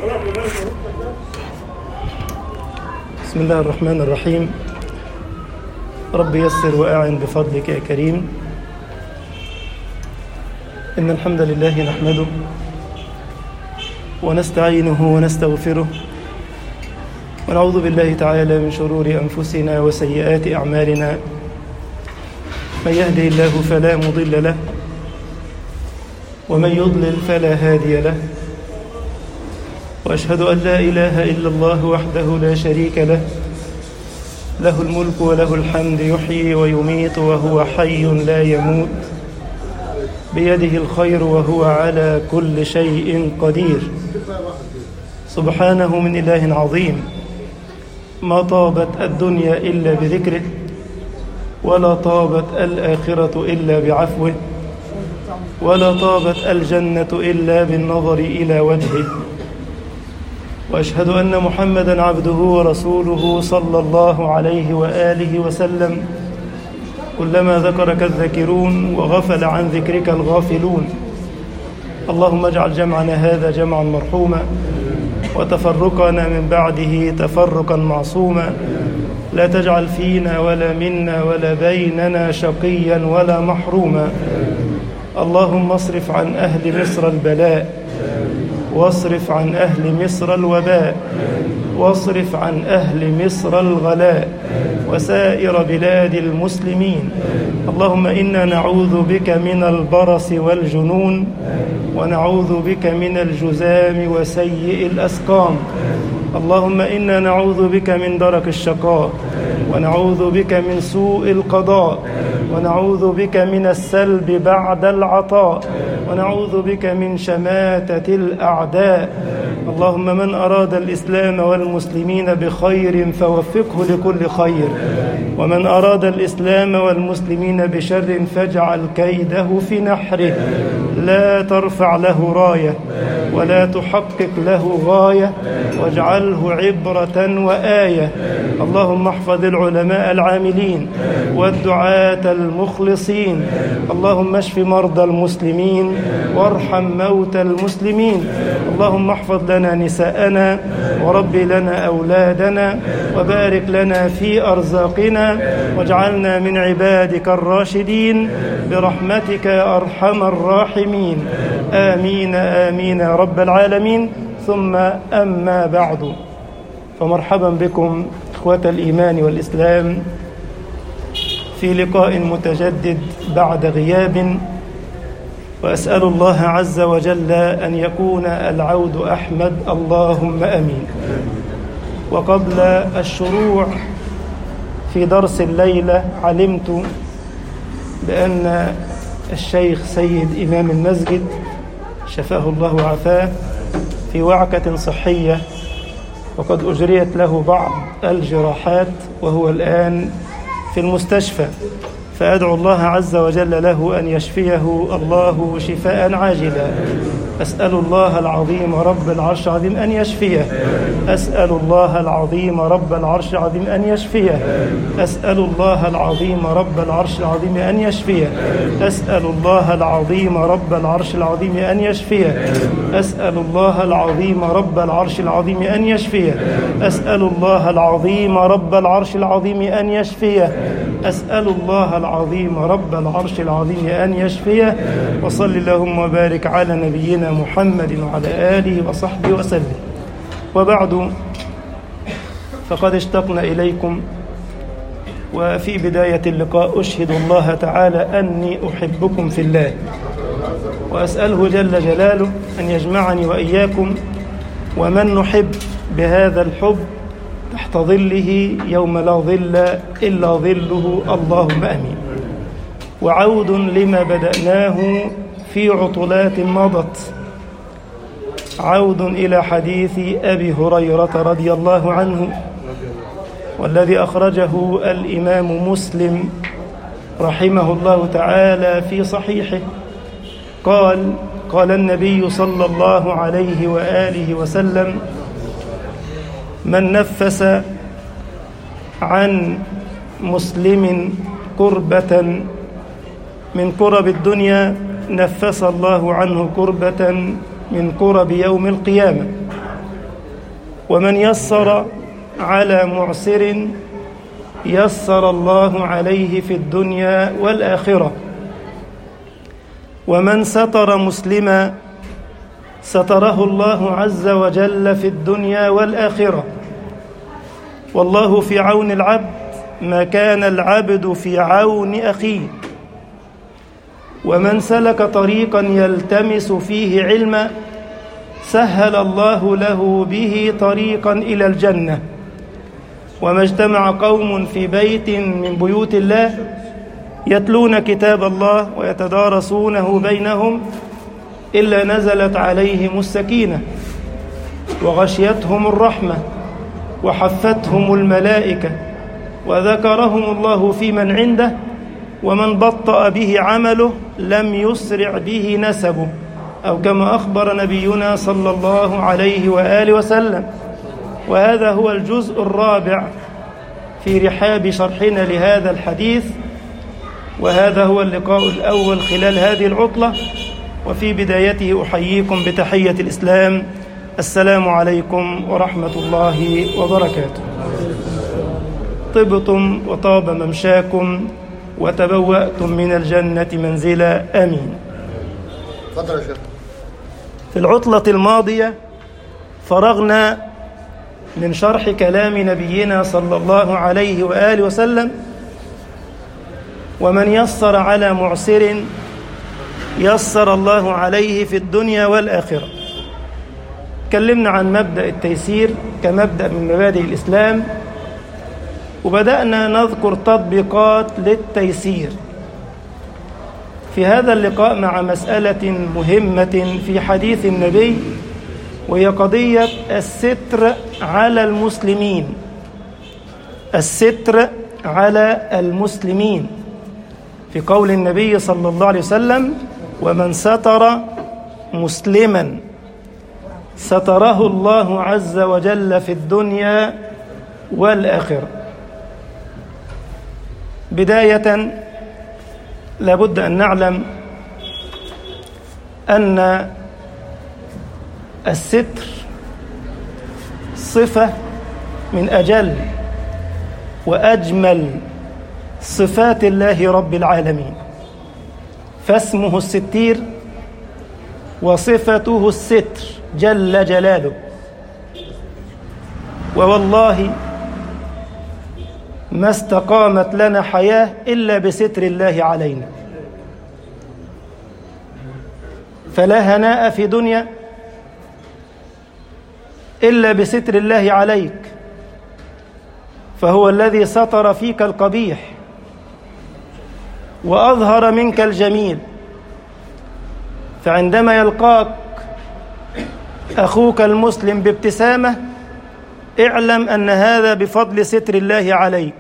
بسم الله الرحمن الرحيم رب يسر وأعن بفضلك يا كريم إن الحمد لله نحمده ونستعينه ونستغفره ونعوذ بالله تعالى من شرور أنفسنا وسيئات أعمالنا من يهده الله فلا مضل له ومن يضلل فلا هادي له وأشهد أن لا إله إلا الله وحده لا شريك له له الملك وله الحمد يحيي ويميت وهو حي لا يموت بيده الخير وهو على كل شيء قدير سبحانه من إله عظيم ما طابت الدنيا إلا بذكره ولا طابت الآخرة إلا بعفوه ولا طابت الجنة إلا بالنظر إلى وجهه وأشهد أن محمدا عبده ورسوله صلى الله عليه وآله وسلم كلما ذكرك الذاكرون وغفل عن ذكرك الغافلون اللهم اجعل جمعنا هذا جمعا مرحوما وتفرقنا من بعده تفرقا معصوما لا تجعل فينا ولا منا ولا بيننا شقيا ولا محروما اللهم اصرف عن أهل مصر البلاء واصرف عن أهل مصر الوباء واصرف عن أهل مصر الغلاء وسائر بلاد المسلمين اللهم إنا نعوذ بك من البرص والجنون ونعوذ بك من الجزام وسيء الأسقام اللهم إنا نعوذ بك من درك الشقاء ونعوذ بك من سوء القضاء ونعوذ بك من السلب بعد العطاء ونعوذ بك من شماتة الأعداء اللهم من أراد الإسلام والمسلمين بخير فوفقه لكل خير ومن أراد الإسلام والمسلمين بشر فاجعل كيده في نحره لا ترفع له راية ولا تحقق له غاية واجعله عبرة وآية اللهم احفظ العلماء العاملين والدعاة المخلصين اللهم اشف مرضى المسلمين وارحم موتى المسلمين اللهم احفظ لنا نساءنا ورب لنا أولادنا وبارك لنا في أرزاقنا واجعلنا من عبادك الراشدين برحمتك يا أرحم الراحمين آمين آمين يا رب العالمين ثم أما بعد فمرحبا بكم إخوة الإيمان والإسلام في لقاء متجدد بعد غياب وأسأل الله عز وجل أن يكون العود أحمد اللهم أمين وقبل الشروع في درس الليلة علمت بأن الشيخ سيد إمام المسجد شفاه الله وعافاه في وعكة صحية وقد أجريت له بعض الجراحات وهو الآن في المستشفى فأدعو الله عز وجل له أن يشفيه الله شفاء عاجلا أسأل الله العظيم رب العرش العظيم أن يشفيه أسأل الله العظيم رب العرش العظيم أن يشفيه أسأل الله العظيم رب العرش العظيم أن يشفيه أسأل الله العظيم رب العرش العظيم أن يشفيه أسأل الله العظيم رب العرش العظيم أن يشفيه أسأل الله العظيم رب العرش العظيم أن يشفيه أسأل الله العظيم رب العرش العظيم أن يشفيه وصل اللهم وبارك على نبينا محمد وعلى آله وصحبه وسلم وبعد فقد اشتقنا إليكم وفي بداية اللقاء أشهد الله تعالى أني أحبكم في الله وأسأله جل جلاله أن يجمعني وإياكم ومن نحب بهذا الحب تحت ظله يوم لا ظل إلا ظله اللهم أمين وعود لما بدأناه في عطلات مضت عود إلى حديث أبي هريرة رضي الله عنه والذي أخرجه الإمام مسلم رحمه الله تعالى في صحيحه قال قال النبي صلى الله عليه وآله وسلم من نفس عن مسلم كربة من كرب الدنيا نفس الله عنه كربة من كرب يوم القيامة ومن يسر على معسر يسر الله عليه في الدنيا والآخرة ومن ستر مسلما ستره الله عز وجل في الدنيا والآخرة والله في عون العبد ما كان العبد في عون أخيه ومن سلك طريقا يلتمس فيه علما سهل الله له به طريقا إلى الجنة وما اجتمع قوم في بيت من بيوت الله يتلون كتاب الله ويتدارسونه بينهم إلا نزلت عليهم السكينة وغشيتهم الرحمة وحفتهم الملائكة وذكرهم الله في من عنده ومن بطأ به عمله لم يسرع به نسبه أو كما أخبر نبينا صلى الله عليه وآله وسلم وهذا هو الجزء الرابع في رحاب شرحنا لهذا الحديث وهذا هو اللقاء الأول خلال هذه العطلة وفي بدايته أحييكم بتحية الإسلام السلام عليكم ورحمة الله وبركاته طبتم وطاب ممشاكم وتبوأتم من الجنة منزلا آمين اتفضل يا شيخ في العطلة الماضية فرغنا من شرح كلام نبينا صلى الله عليه وآله وسلم ومن يسر على معسر يسر الله عليه في الدنيا والآخرة تكلمنا عن مبدأ التيسير كمبدأ من مبادئ الإسلام وبدأنا نذكر تطبيقات للتيسير في هذا اللقاء مع مسألة مهمة في حديث النبي وهي قضية الستر على المسلمين الستر على المسلمين في قول النبي صلى الله عليه وسلم ومن ستر مسلما ستره الله عز وجل في الدنيا والآخرة بداية لابد أن نعلم أن الستر صفة من أجل وأجمل صفات الله رب العالمين فاسمه الستير وصفته الستر جل جلاله ووالله ما استقامت لنا حياة إلا بستر الله علينا فلا هناء في دنيا إلا بستر الله عليك فهو الذي ستر فيك القبيح وأظهر منك الجميل فعندما يلقاك أخوك المسلم بابتسامة اعلم أن هذا بفضل ستر الله عليك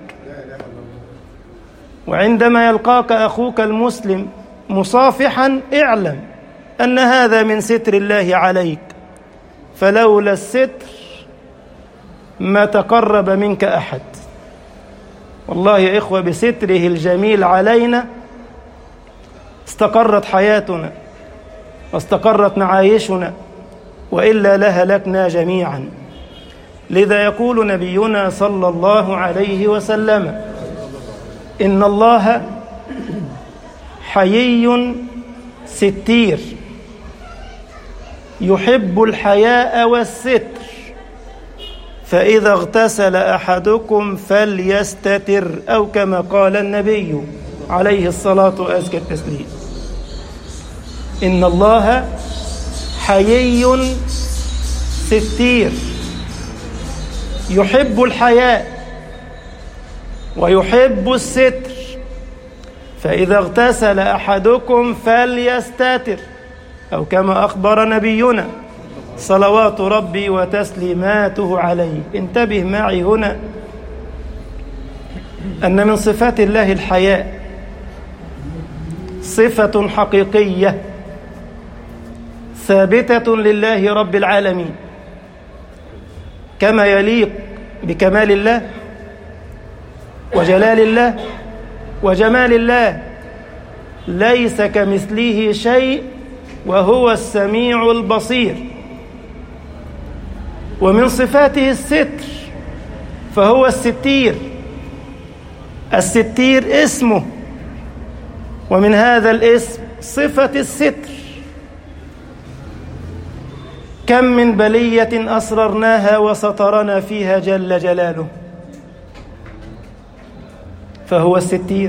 وعندما يلقاك أخوك المسلم مصافحا اعلم أن هذا من ستر الله عليك فلولا الستر ما تقرب منك أحد والله يا إخوة بستره الجميل علينا استقرت حياتنا واستقرت معايشنا وإلا لهلكنا جميعا لذا يقول نبينا صلى الله عليه وسلم إن الله حيي ستير يحب الحياء والستر فإذا اغتسل أحدكم فليستتر أو كما قال النبي عليه الصلاة وأزكى التسليم إن الله حيي ستير يحب الحياء ويحب الستر فإذا اغتسل أحدكم فليستتر أو كما أخبر نبينا صلوات ربي وتسليماته عليه انتبه معي هنا أن من صفات الله الحياء صفة حقيقية ثابتة لله رب العالمين كما يليق بكمال الله وجلال الله وجمال الله ليس كمثله شيء وهو السميع البصير ومن صفاته الستر فهو الستير الستير اسمه ومن هذا الاسم صفة الستر كم من بلية أسررناها وسترنا فيها جل جلاله فهو الستير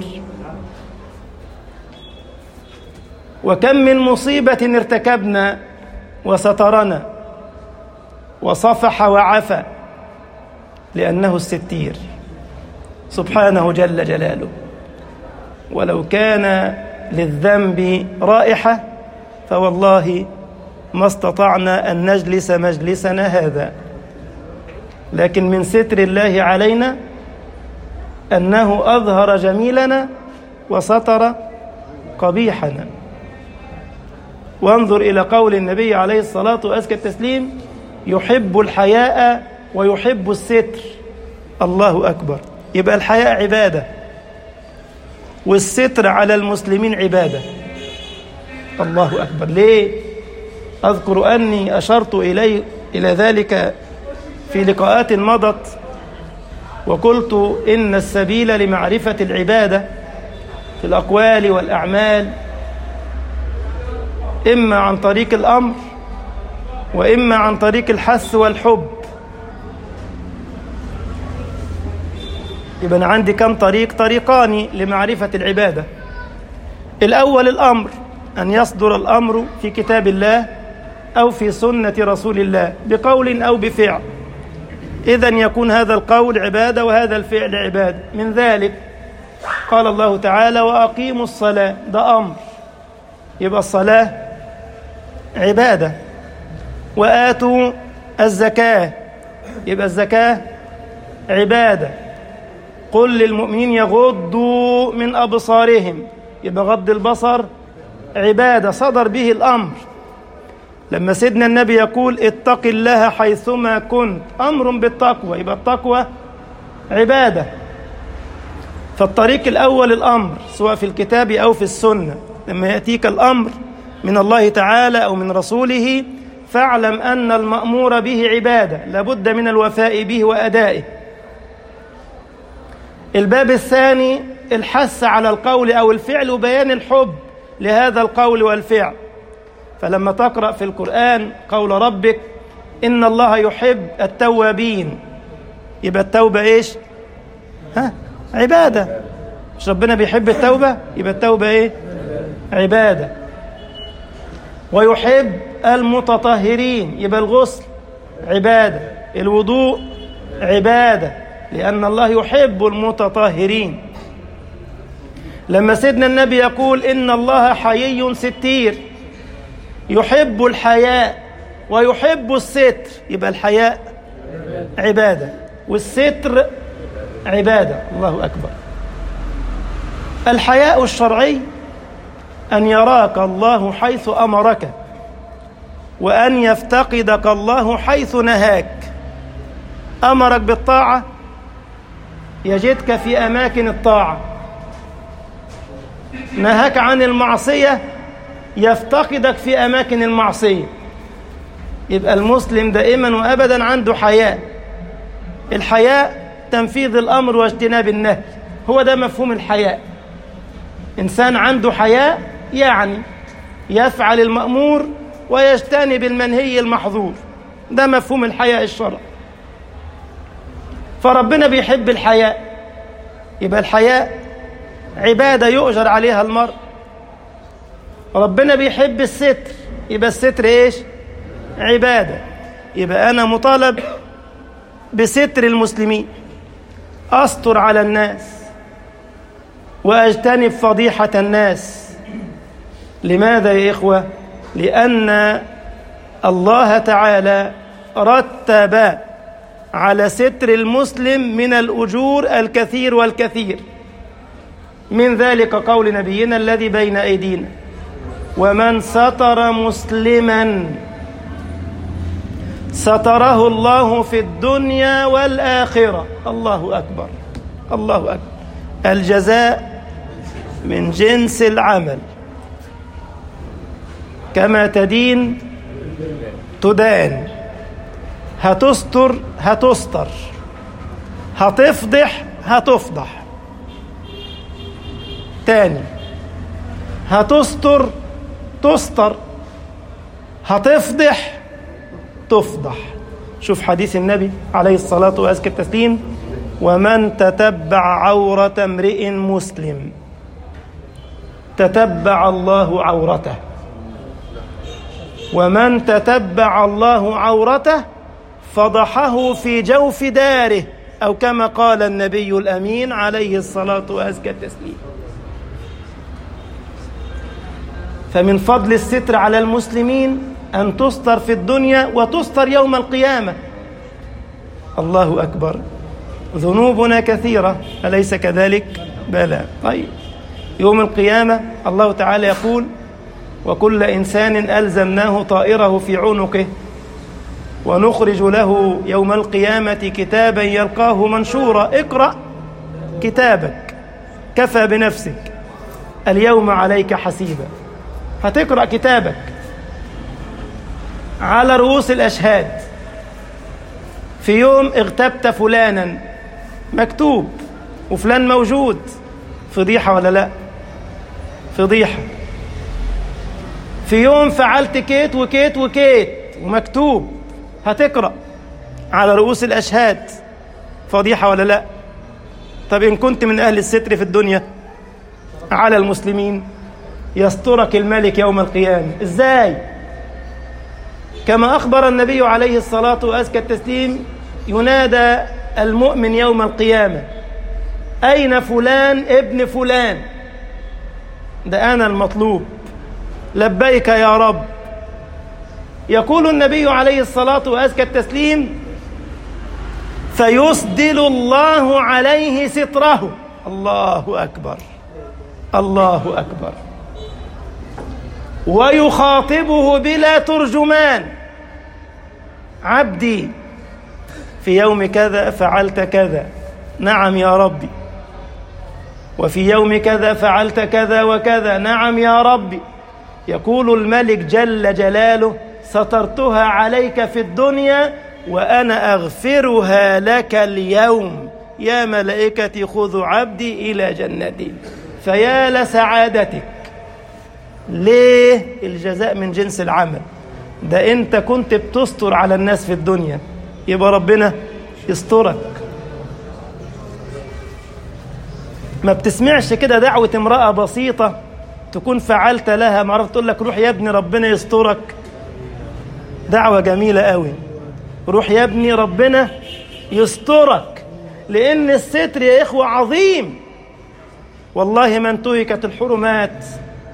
وكم من مصيبة ارتكبنا وسترنا وصفح وعفى لأنه الستير سبحانه جل جلاله ولو كان للذنب رائحة فوالله ما استطعنا أن نجلس مجلسنا هذا لكن من ستر الله علينا أنه أظهر جميلنا وستر قبيحنا وانظر إلى قول النبي عليه الصلاة وأزكى التسليم يحب الحياء ويحب الستر الله أكبر يبقى الحياء عبادة والستر على المسلمين عبادة الله أكبر ليه؟ أذكر أني أشرت إلي إلى ذلك في لقاءات مضت وقلت إن السبيل لمعرفة العبادة في الأقوال والأعمال إما عن طريق الأمر وإما عن طريق الحث والحب يبقى أنا عندي كم طريق طريقان لمعرفة العبادة الأول الأمر أن يصدر الأمر في كتاب الله أو في سنة رسول الله بقول أو بفعل إذا يكون هذا القول عبادة وهذا الفعل عبادة من ذلك قال الله تعالى وأقيموا الصلاة ده أمر يبقى الصلاة عبادة وآتوا الزكاة يبقى الزكاة عبادة قل للمؤمنين يغضوا من أبصارهم يبقى غض البصر عبادة صدر به الأمر لما سيدنا النبي يقول اتق الله حيثما كنت أمر بالتقوى يبقى التقوى عبادة فالطريق الأول الأمر سواء في الكتاب أو في السنة لما يأتيك الأمر من الله تعالى أو من رسوله فاعلم أن المأمور به عبادة لابد من الوفاء به وأدائه الباب الثاني الحث على القول أو الفعل وبيان الحب لهذا القول والفعل فلما تقرأ في القرآن قول ربك إن الله يحب التوابين يبقى التوبة إيش ها عبادة مش ربنا بيحب التوبة يبقى التوبة إيه عبادة ويحب المتطهرين يبقى الغسل عبادة الوضوء عبادة لأن الله يحب المتطهرين لما سيدنا النبي يقول إن الله حيي ستير يحب الحياء ويحب الستر يبقى الحياء عبادة والستر عبادة الله أكبر الحياء الشرعي أن يراك الله حيث أمرك وأن يفتقدك الله حيث نهاك أمرك بالطاعة يجدك في أماكن الطاعة نهاك عن المعصية يفتقدك في أماكن المعصية يبقى المسلم دائما وأبدا عنده حياء الحياء تنفيذ الأمر واجتناب النهي هو ده مفهوم الحياء إنسان عنده حياء يعني يفعل المأمور ويجتنب المنهي المحظور ده مفهوم الحياء الشرعي فربنا بيحب الحياء يبقى الحياء عبادة يؤجر عليها المرء ربنا بيحب الستر يبقى الستر ايش عبادة يبقى أنا مطالب بستر المسلمين أستر على الناس وأجتنب فضيحة الناس لماذا يا إخوة لأن الله تعالى رتب على ستر المسلم من الأجور الكثير والكثير من ذلك قول نبينا الذي بين أيدينا ومن ستر مسلما ستره الله في الدنيا والآخرة الله أكبر الله أكبر الجزاء من جنس العمل كما تدين تدان هتستر هتستر هتفضح هتفضح تاني هتستر تستر هتفضح تفضح شوف حديث النبي عليه الصلاة وأزكى التسليم ومن تتبع عورة امرئ مسلم تتبع الله عورته ومن تتبع الله عورته فضحه في جوف داره أو كما قال النبي الأمين عليه الصلاة وأزكى التسليم فمن فضل الستر على المسلمين أن تستر في الدنيا وتستر يوم القيامة الله أكبر ذنوبنا كثيرة أليس كذلك؟ بلى طيب يوم القيامة الله تعالى يقول وكل إنسان ألزمناه طائره في عنقه ونخرج له يوم القيامة كتابا يلقاه منشورا اقرأ كتابك كفى بنفسك اليوم عليك حسيبا هتقرأ كتابك على رؤوس الأشهاد في يوم اغتبت فلانا مكتوب وفلان موجود فضيحة ولا لا فضيحة في يوم فعلت كيت وكيت وكيت ومكتوب هتقرأ على رؤوس الأشهاد فضيحة ولا لا طب إن كنت من أهل الستر في الدنيا على المسلمين يسترك الملك يوم القيامة إزاي كما أخبر النبي عليه الصلاة وأزكى التسليم ينادى المؤمن يوم القيامة أين فلان ابن فلان ده أنا المطلوب لبيك يا رب يقول النبي عليه الصلاة وأزكى التسليم فيسدل الله عليه ستره الله أكبر الله أكبر ويخاطبه بلا ترجمان عبدي في يوم كذا فعلت كذا نعم يا ربي وفي يوم كذا فعلت كذا وكذا نعم يا ربي يقول الملك جل جلاله سترتها عليك في الدنيا وأنا أغفرها لك اليوم يا ملائكتي خذوا عبدي إلى جنتي فيا لسعادتك ليه الجزاء من جنس العمل ده انت كنت بتستر على الناس في الدنيا يبقى ربنا يسترك ما بتسمعش كده دعوة امرأة بسيطة تكون فعلت لها مرة تقول لك روح يا ابني ربنا يسترك دعوة جميلة قوي روح يا ابني ربنا يسترك لأن الستر يا إخوة عظيم والله ما انتهكت الحرمات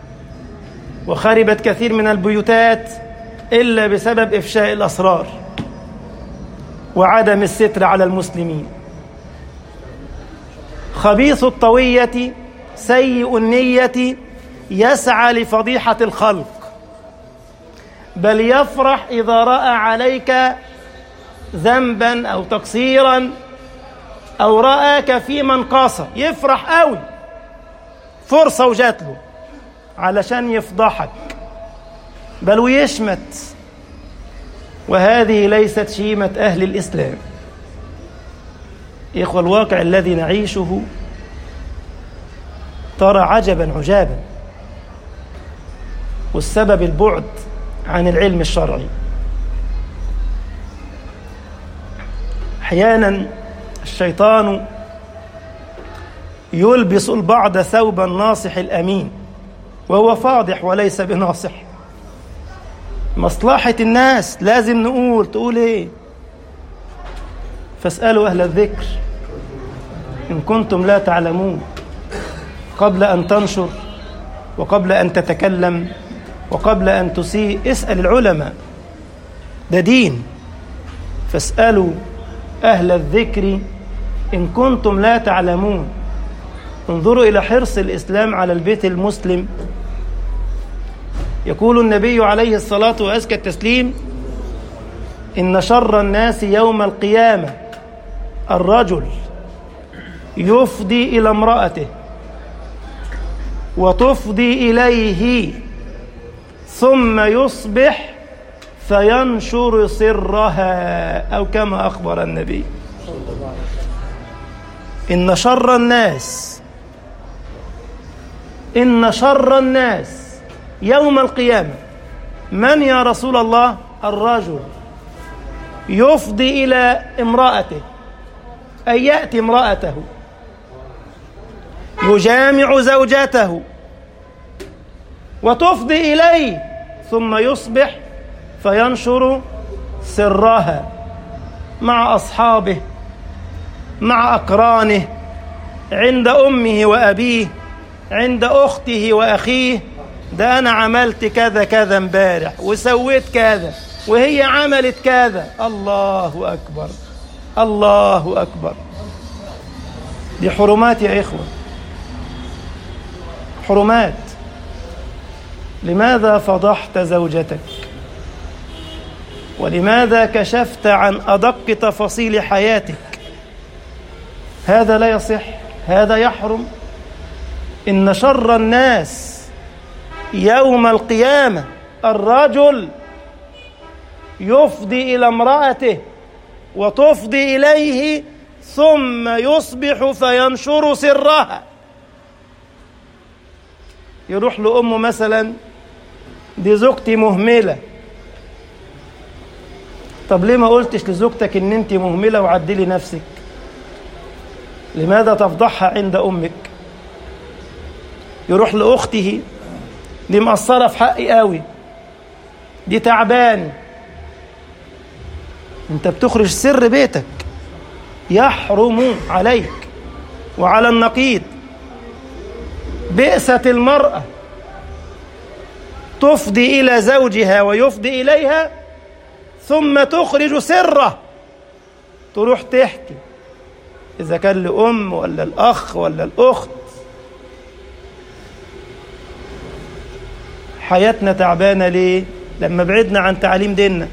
وخربت كثير من البيوتات إلا بسبب إفشاء الأسرار وعدم الستر على المسلمين خبيث الطوية سيء النية يسعى لفضيحة الخلق بل يفرح إذا رأى عليك ذنبا أو تقصيرا أو رآك في منقصة يفرح قوي فرصة وجات له علشان يفضحك بل ويشمت وهذه ليست شيمة أهل الإسلام إخوة الواقع الذي نعيشه ترى عجبا عجابا والسبب البعد عن العلم الشرعي احيانا الشيطان يلبس البعض ثوب الناصح الامين وهو فاضح وليس بناصح مصلحه الناس لازم نقول تقول ايه فاسالوا اهل الذكر ان كنتم لا تعلمون قبل ان تنشر وقبل ان تتكلم وقبل ان تسيء اسال العلماء ده دين فاسالوا اهل الذكر ان كنتم لا تعلمون انظروا الى حرص الاسلام على البيت المسلم يقول النبي عليه الصلاه وازكى التسليم ان شر الناس يوم القيامه الرجل يفضي الى امراته وتفضي اليه ثم يصبح فينشر سرها أو كما أخبر النبي إن شر الناس إن شر الناس يوم القيامة من يا رسول الله الرجل يفضي إلى امرأته أي يأتي امرأته يجامع زوجته وتفضي إليه ثم يصبح فينشر سرها مع أصحابه مع أقرانه عند أمه وأبيه عند أخته وأخيه ده أنا عملت كذا كذا امبارح وسويت كذا وهي عملت كذا الله أكبر الله أكبر دي حرمات يا إخوة حرمات لماذا فضحت زوجتك ولماذا كشفت عن أدق تفاصيل حياتك هذا لا يصح هذا يحرم إن شر الناس يوم القيامة الرجل يفضي إلى امرأته وتفضي إليه ثم يصبح فينشر سرها يروح لأمه مثلا دي زوجتي مهملة طب ليه ما قلتش لزوجتك ان انت مهملة وعدلي نفسك لماذا تفضحها عند امك يروح لاخته دي مقصرة في حقي قوي دي تعبان انت بتخرج سر بيتك يحرم عليك وعلى النقيض بئست المرأة تفضي إلى زوجها ويفضي إليها ثم تخرج سره تروح تحكي إذا كان لأم ولا الأخ ولا الأخت حياتنا تعبانة ليه؟ لما بعدنا عن تعليم ديننا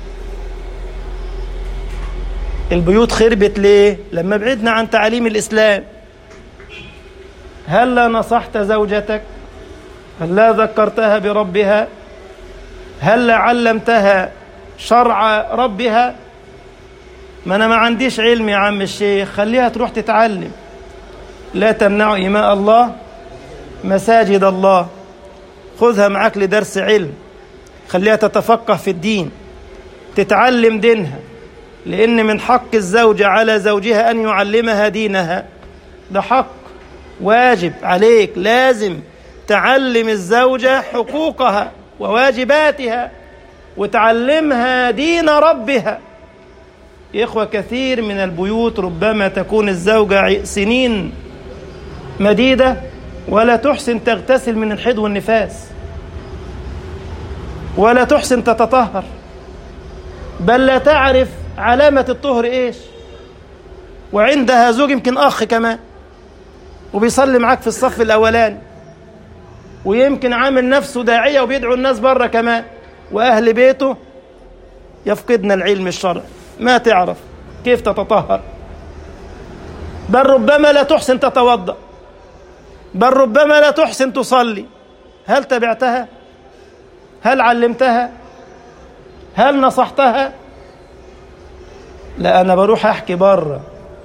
البيوت خربت ليه؟ لما بعدنا عن تعليم الإسلام هل نصحت زوجتك؟ هل لا ذكرتها بربها؟ هل علمتها شرع ربها؟ ما أنا ما عنديش علم يا عم الشيخ خليها تروح تتعلم لا تمنعوا إماء الله مساجد الله خذها معاك لدرس علم خليها تتفقه في الدين تتعلم دينها لأن من حق الزوجة على زوجها أن يعلمها دينها ده حق واجب عليك لازم تعلم الزوجة حقوقها وواجباتها وتعلمها دين ربها يا إخوة كثير من البيوت ربما تكون الزوجة سنين مديدة ولا تحسن تغتسل من الحيض والنفاس ولا تحسن تتطهر بل لا تعرف علامة الطهر إيش وعندها زوج يمكن أخ كمان وبيصلي معاك في الصف الأولاني ويمكن عامل نفسه داعية وبيدعو الناس بره كمان وأهل بيته يفقدنا العلم الشرعي ما تعرف كيف تتطهر بل ربما لا تحسن تتوضأ بل ربما لا تحسن تصلي هل تبعتها هل علمتها هل نصحتها لا أنا بروح أحكي بره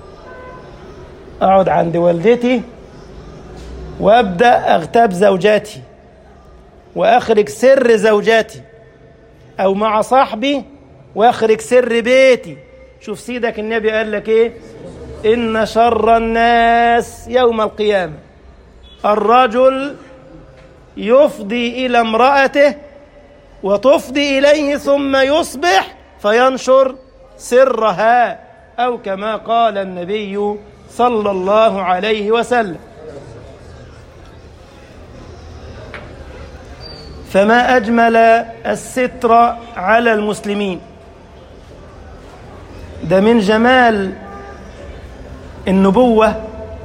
أقعد عند والدتي وأبدأ أغتاب زوجاتي وأخرج سر زوجاتي أو مع صاحبي وأخرج سر بيتي شوف سيدك النبي قال لك إيه إن شر الناس يوم القيامة الرجل يفضي إلى امرأته وتفضي إليه ثم يصبح فينشر سرها أو كما قال النبي صلى الله عليه وسلم فما أجمل الستر على المسلمين ده من جمال النبوة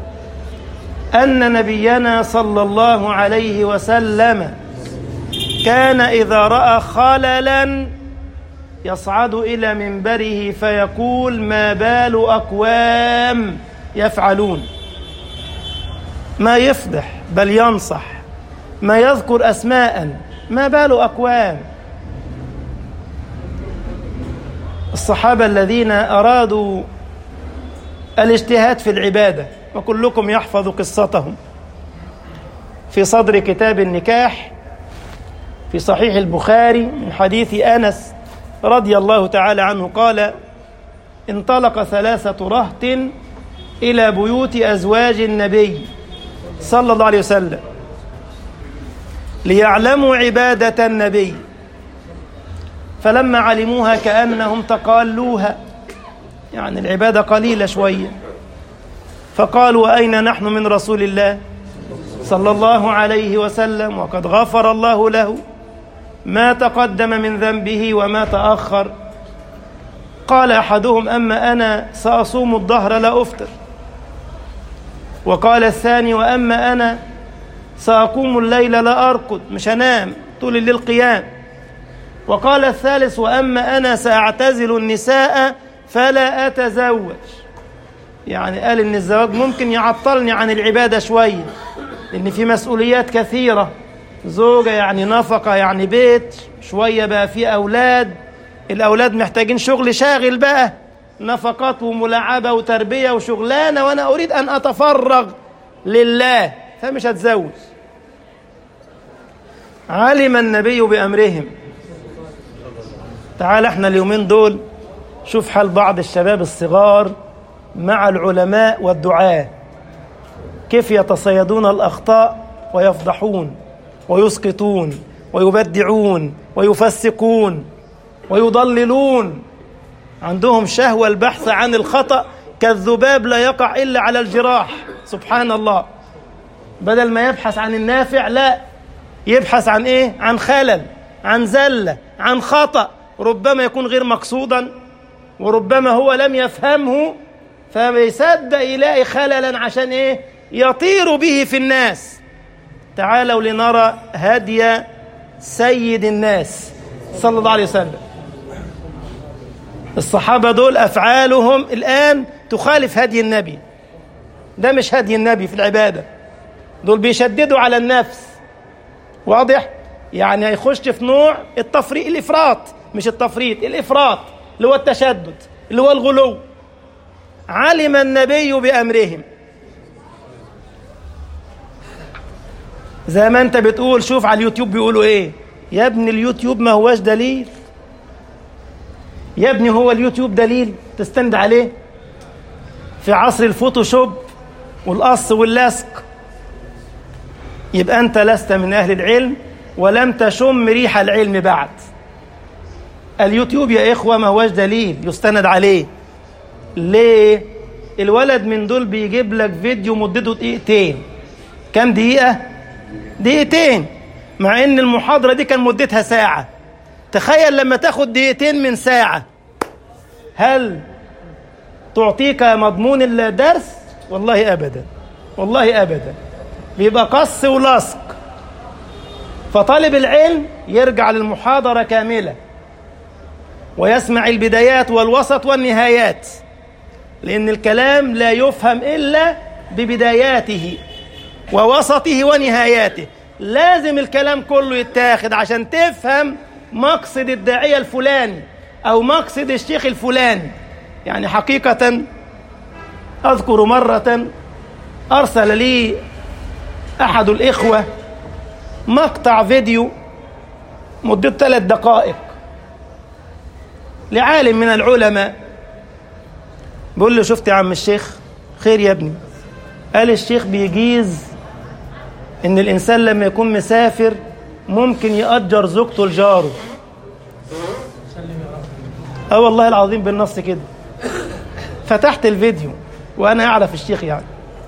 أن نبينا صلى الله عليه وسلم كان إذا رأى خللا يصعد إلى منبره فيقول ما بال أقوام يفعلون ما يفضح بل ينصح ما يذكر أسماء ما بال أقوام الصحابة الذين أرادوا الاجتهاد في العبادة وكلكم يحفظ قصتهم في صدر كتاب النكاح في صحيح البخاري من حديث أنس رضي الله تعالى عنه قال انطلق ثلاثة رهط إلى بيوت أزواج النبي صلى الله عليه وسلم ليعلموا عبادة النبي فلما علموها كأنهم تقالوها يعني العبادة قليلة شوية فقالوا أين نحن من رسول الله صلى الله عليه وسلم وقد غفر الله له ما تقدم من ذنبه وما تأخر قال أحدهم أما أنا سأصوم الظهر لا أفطر وقال الثاني وأما أنا سأقوم الليل لا أرقد مش هنام طول الليل قيام وقال الثالث وأما أنا سأعتزل النساء فلا أتزوج يعني قال إن الزواج ممكن يعطلني عن العبادة شوية لأن في مسؤوليات كثيرة زوجة يعني نفقة يعني بيت شوية بقى في أولاد الأولاد محتاجين شغل شاغل بقى نفقات وملاعبة وتربية وشغلانة وأنا أريد أن أتفرغ لله فمش هتزوج علم النبي بأمرهم تعال احنا اليومين دول شوف حال بعض الشباب الصغار مع العلماء والدعاة كيف يتصيدون الأخطاء ويفضحون ويسقطون ويبدعون ويفسقون ويضللون عندهم شهوة البحث عن الخطأ كالذباب لا يقع إلا على الجراح سبحان الله بدل ما يبحث عن النافع لا يبحث عن إيه عن خلل عن زلة عن خطأ ربما يكون غير مقصودا وربما هو لم يفهمه فبيصدق يلاقي خللا عشان ايه يطير به في الناس تعالوا لنرى هدي سيد الناس صلى الله عليه وسلم الصحابة دول أفعالهم الآن تخالف هدي النبي ده مش هدي النبي في العبادة دول بيشددوا على النفس واضح يعني هيخش في نوع التفريط الإفراط مش التفريط الإفراط اللي هو التشدد اللي هو الغلو علم النبي بأمرهم زي ما انت بتقول شوف على اليوتيوب بيقولوا ايه يا ابني اليوتيوب ما هواش دليل يا ابني هو اليوتيوب دليل تستند عليه في عصر الفوتوشوب والقص واللصق يبقى انت لست من اهل العلم ولم تشم ريح العلم بعد اليوتيوب يا إخوة ما هواش دليل يستند عليه ليه؟ الولد من دول بيجيب لك فيديو مدته دقيقتين كام دقيقة؟ دقيقتين مع إن المحاضرة دي كان مدتها ساعة تخيل لما تاخد دقيقتين من ساعة هل تعطيك مضمون الدرس؟ والله أبدا والله أبدا بيبقى قص ولصق فطالب العلم يرجع للمحاضرة كاملة ويسمع البدايات والوسط والنهايات لأن الكلام لا يفهم إلا ببداياته ووسطه ونهاياته لازم الكلام كله يتاخد عشان تفهم مقصد الداعية الفلاني أو مقصد الشيخ الفلاني يعني حقيقة أذكر مرة أرسل لي أحد الإخوة مقطع فيديو مدته ثلاث دقائق لعالم من العلماء بيقول له شفت يا عم الشيخ خير يا ابني قال الشيخ بيجيز ان الانسان لما يكون مسافر ممكن يأجر زوجته لجاره اه والله العظيم بالنص كده فتحت الفيديو وانا اعرف الشيخ يعني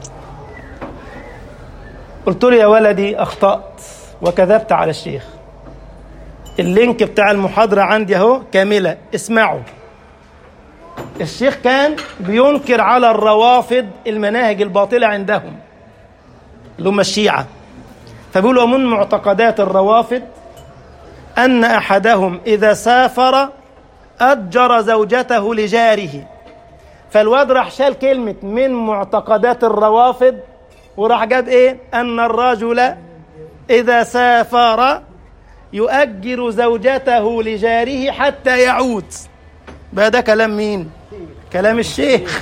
قلت له يا ولدي اخطأت وكذبت على الشيخ اللينك بتاع المحاضرة عندي اهو كاملة اسمعوا الشيخ كان بينكر على الروافض المناهج الباطلة عندهم اللي هم الشيعة فبيقول ومن معتقدات الروافض أن أحدهم إذا سافر أجر زوجته لجاره فالواد راح شال كلمة من معتقدات الروافض وراح جاب إيه أن الرجل إذا سافر يؤجر زوجته لجاره حتى يعود بقى ده كلام مين كلام الشيخ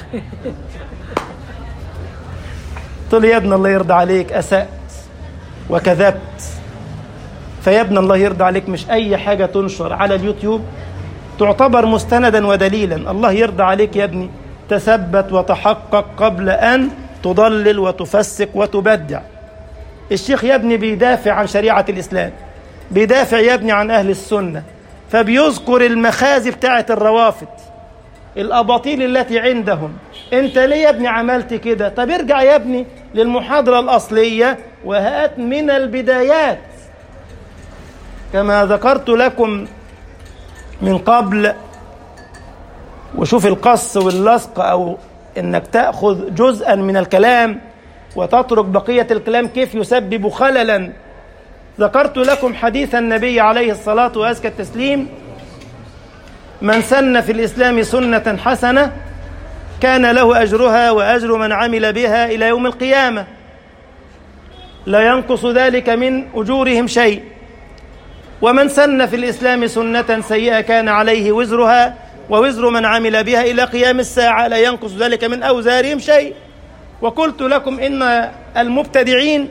قلت له يا ابن الله يرضى عليك أسأت وكذبت فيا ابن الله يرضى عليك مش أي حاجة تنشر على اليوتيوب تعتبر مستندا ودليلا الله يرضى عليك يا ابني تثبت وتحقق قبل أن تضلل وتفسق وتبدع الشيخ يا ابني بيدافع عن شريعة الإسلام بيدافع يا ابني عن أهل السنة فبيذكر المخازي بتاعة الروافد الأباطيل التي عندهم أنت ليه يا ابني عملت كده طب ارجع يا ابني للمحاضرة الأصلية وهات من البدايات كما ذكرت لكم من قبل وشوف القص واللصق أو أنك تأخذ جزءا من الكلام وتترك بقية الكلام كيف يسبب خللا ذكرت لكم حديث النبي عليه الصلاة وأزكى التسليم من سن في الإسلام سنة حسنة كان له أجرها وأجر من عمل بها إلى يوم القيامة لا ينقص ذلك من أجورهم شيء ومن سن في الإسلام سنة سيئة كان عليه وزرها ووزر من عمل بها إلى قيام الساعة لا ينقص ذلك من أوزارهم شيء وقلت لكم إن المبتدعين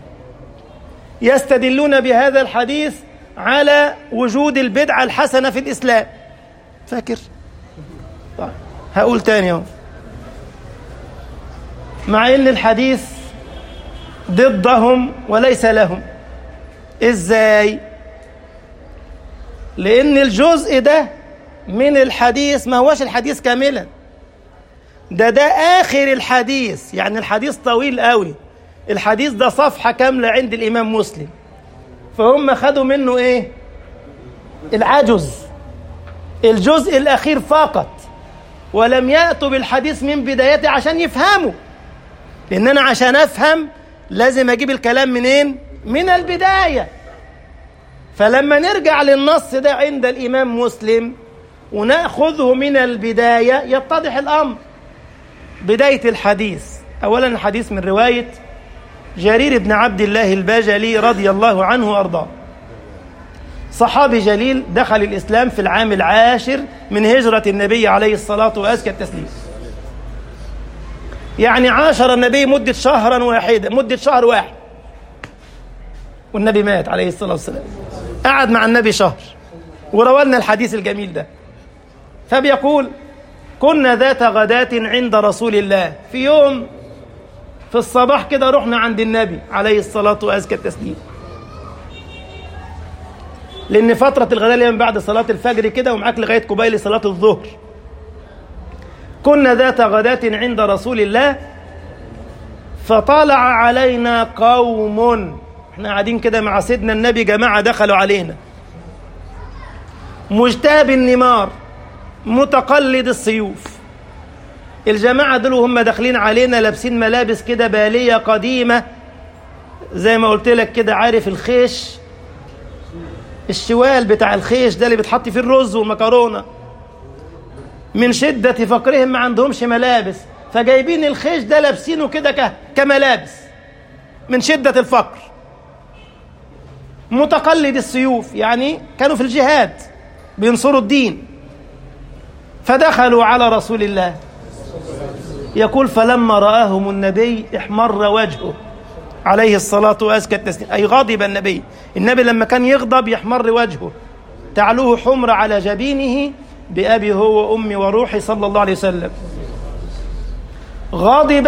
يستدلون بهذا الحديث على وجود البدعة الحسنة في الإسلام فاكر؟ طيب هقول تاني اهو مع ان الحديث ضدهم وليس لهم ازاي لان الجزء ده من الحديث ما هوش الحديث كاملا ده ده اخر الحديث يعني الحديث طويل قوي الحديث ده صفحة كاملة عند الامام مسلم فهم خدوا منه ايه العجز الجزء الاخير فقط ولم يأتوا بالحديث من بدايته عشان يفهموا لأن أنا عشان أفهم لازم أجيب الكلام منين؟ من البداية فلما نرجع للنص ده عند الإمام مسلم ونأخذه من البداية يتضح الأمر بداية الحديث أولا الحديث من رواية جرير بن عبد الله البجلي رضي الله عنه وأرضاه صحابي جليل دخل الإسلام في العام العاشر من هجرة النبي عليه الصلاة وأزكى التسليم يعني عاشر النبي مدة شهرا واحدة مدة شهر واحد والنبي مات عليه الصلاة والسلام قعد مع النبي شهر وروالنا الحديث الجميل ده فبيقول كنا ذات غداة عند رسول الله في يوم في الصباح كده رحنا عند النبي عليه الصلاة وأزكى التسليم لأن فترة الغداء اللي من بعد صلاة الفجر كده ومعاك لغاية قبيل صلاة الظهر كنا ذات غداة عند رسول الله فطلع علينا قوم احنا قاعدين كده مع سيدنا النبي جماعة دخلوا علينا مجتاب النمار متقلد السيوف الجماعة دول وهم داخلين علينا لابسين ملابس كده بالية قديمة زي ما قلت لك كده عارف الخيش الشوال بتاع الخيش ده اللي بيتحط فيه الرز والمكرونه من شدة فقرهم ما عندهمش ملابس فجايبين الخيش ده لابسينه كده كملابس من شدة الفقر متقلد السيوف يعني كانوا في الجهاد بينصروا الدين فدخلوا على رسول الله يقول فلما رآهم النبي احمر وجهه عليه الصلاة وأزكى التسليم أي غضب النبي النبي لما كان يغضب يحمر وجهه تعلوه حمر على جبينه بأبي هو وأمي وروحي صلى الله عليه وسلم غضب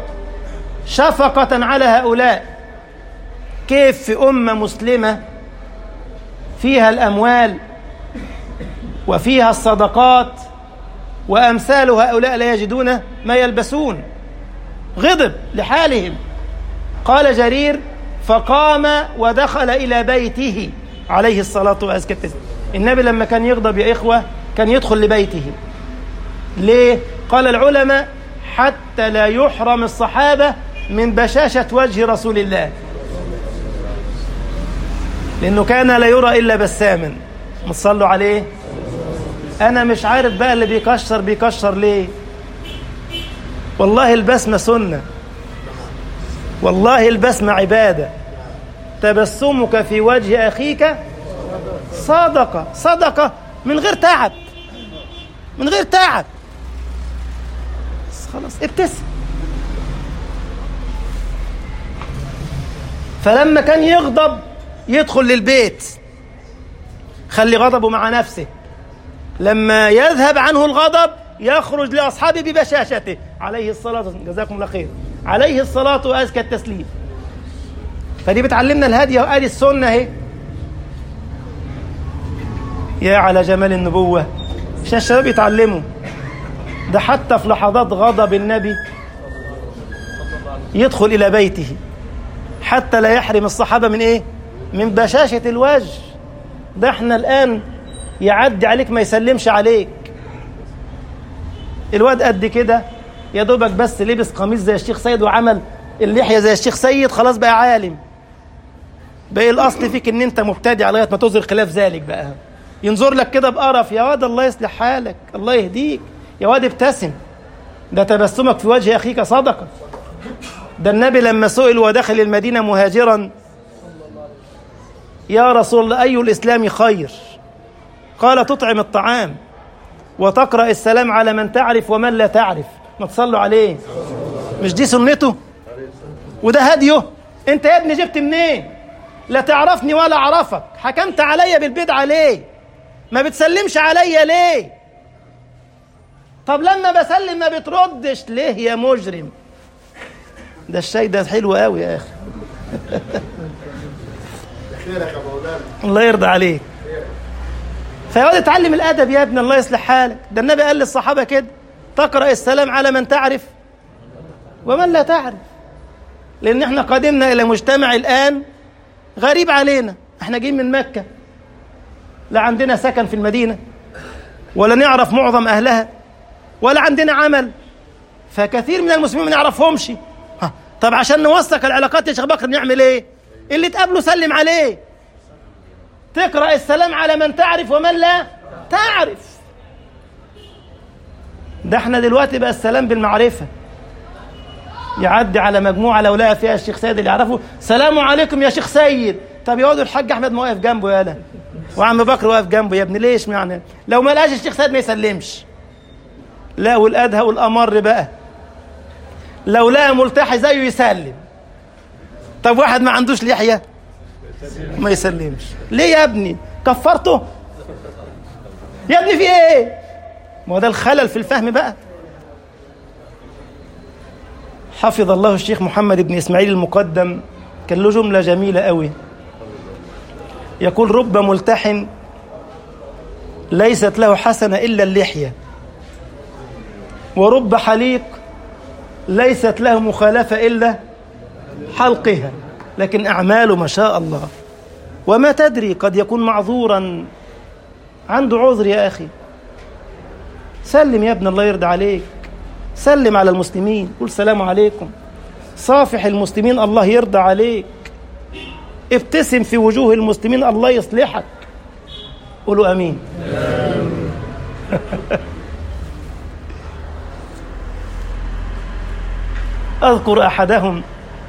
شفقة على هؤلاء كيف في أمة مسلمة فيها الأموال وفيها الصدقات وأمثال هؤلاء لا يجدون ما يلبسون غضب لحالهم قال جرير فقام ودخل إلى بيته عليه الصلاة والسلام النبي لما كان يغضب يا إخوة كان يدخل لبيته ليه؟ قال العلماء حتى لا يحرم الصحابة من بشاشة وجه رسول الله لأنه كان لا يرى إلا بساما متصلوا عليه أنا مش عارف بقى اللي بيكشر بيكشر ليه والله البسمة سنة والله البسمة عبادة تبسمك في وجه أخيك صدقة صدقة من غير تعب من غير تعب بس خلاص ابتسم فلما كان يغضب يدخل للبيت خلي غضبه مع نفسه لما يذهب عنه الغضب يخرج لأصحابه ببشاشته عليه الصلاة والسلام جزاكم الله خير عليه الصلاة وأزكى التسليم فدي بتعلمنا الهدي وآل السنة اهي يا على جمال النبوة عشان الشباب يتعلموا ده حتى في لحظات غضب النبي يدخل إلى بيته حتى لا يحرم الصحابة من إيه؟ من بشاشة الوجه ده احنا الآن يعدي عليك ما يسلمش عليك الواد قد كده يا دوبك بس لبس قميص زي الشيخ سيد وعمل اللحية زي الشيخ سيد خلاص بقى عالم بقى الأصل فيك إن أنت مبتدع لغاية ما تظهر خلاف ذلك بقى ينظر لك كده بقرف يا واد الله يصلح حالك الله يهديك يا واد ابتسم ده تبسمك في وجه أخيك صدقة ده النبي لما سئل ودخل المدينة مهاجرا يا رسول الله أي الإسلام خير قال تطعم الطعام وتقرأ السلام على من تعرف ومن لا تعرف ما تصلوا عليه مش دي سنته وده هديه انت يا ابني جبت منين لا تعرفني ولا اعرفك حكمت عليا بالبدعه ليه ما بتسلمش عليا ليه طب لما بسلم ما بتردش ليه يا مجرم ده الشاي ده حلو قوي يا اخي خيرك يا مولانا الله يرضى عليك فيقعد يتعلم الادب يا ابني الله يصلح حالك ده النبي قال للصحابه كده تقرا السلام على من تعرف ومن لا تعرف لان احنا قدمنا الى مجتمع الان غريب علينا احنا جايين من مكه لا عندنا سكن في المدينه ولا نعرف معظم اهلها ولا عندنا عمل فكثير من المسلمين ما نعرفهمش ها، طب عشان نوثق العلاقات يا شيخ بكر نعمل ايه اللي تقابله سلم عليه تقرأ السلام على من تعرف ومن لا تعرف ده احنا دلوقتي بقى السلام بالمعرفة يعدي على مجموعة لو لقى فيها الشيخ سيد اللي يعرفه سلام عليكم يا شيخ سيد طب يقعدوا الحاج احمد ما واقف جنبه يالا وعم بكر واقف جنبه يا ابني ليش يعني لو ما لقاش الشيخ سيد ما يسلمش لا والادهى والامر بقى لو لقى ملتحي زيه يسلم طب واحد ما عندوش لحيه ما يسلمش ليه يا ابني كفرته يا ابني في ايه ما هو ده الخلل في الفهم بقى حفظ الله الشيخ محمد بن اسماعيل المقدم كان له جمله جميله قوي يقول رب ملتحن ليست له حسنه الا اللحيه ورب حليق ليست له مخالفه الا حلقها لكن أعماله ما شاء الله وما تدري قد يكون معذورا عنده عذر يا أخي سلم يا ابن الله يرضى عليك سلم على المسلمين قل سلام عليكم صافح المسلمين الله يرضى عليك ابتسم في وجوه المسلمين الله يصلحك قولوا امين اذكر احدهم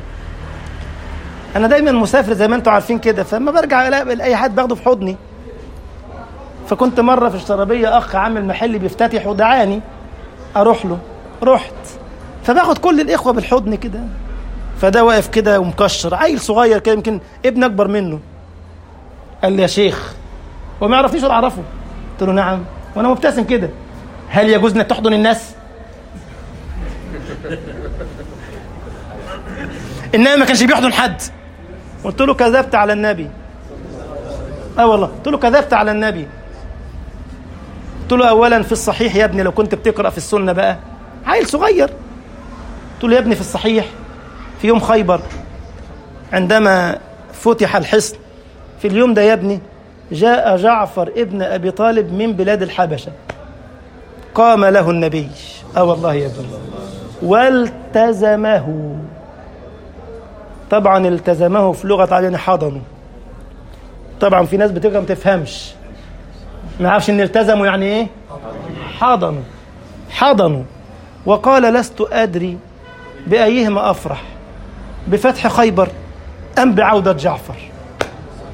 انا دايما مسافر زي ما انتم عارفين كده فلما برجع الاقي اي حد باخده في حضني فكنت مره في الشرابيه اخ عامل محل بيفتتح ودعاني اروح له رحت فباخد كل الاخوه بالحضن كده فده واقف كده ومكشر عيل صغير كده يمكن ابن اكبر منه قال لي يا شيخ هو ما يعرفنيش ولا اعرفه قلت له نعم وانا مبتسم كده هل يجوز انك تحضن الناس انما ما كانش بيحضن حد قلت له كذبت على النبي اه والله قلت له كذبت على النبي قلت له اولا في الصحيح يا ابني لو كنت بتقرا في السنه بقى عيل صغير قلت له يا ابني في الصحيح في يوم خيبر عندما فتح الحصن في اليوم ده يا ابني جاء جعفر ابن ابي طالب من بلاد الحبشه قام له النبي اه والله يا ابني والتزمه طبعا التزمه في لغه عربيه حضنه طبعا في ناس بتقرا ما تفهمش ما يعرفش ان التزموا يعني ايه حضنوا حضنوا وقال لست ادري بايهما افرح بفتح خيبر ام بعوده جعفر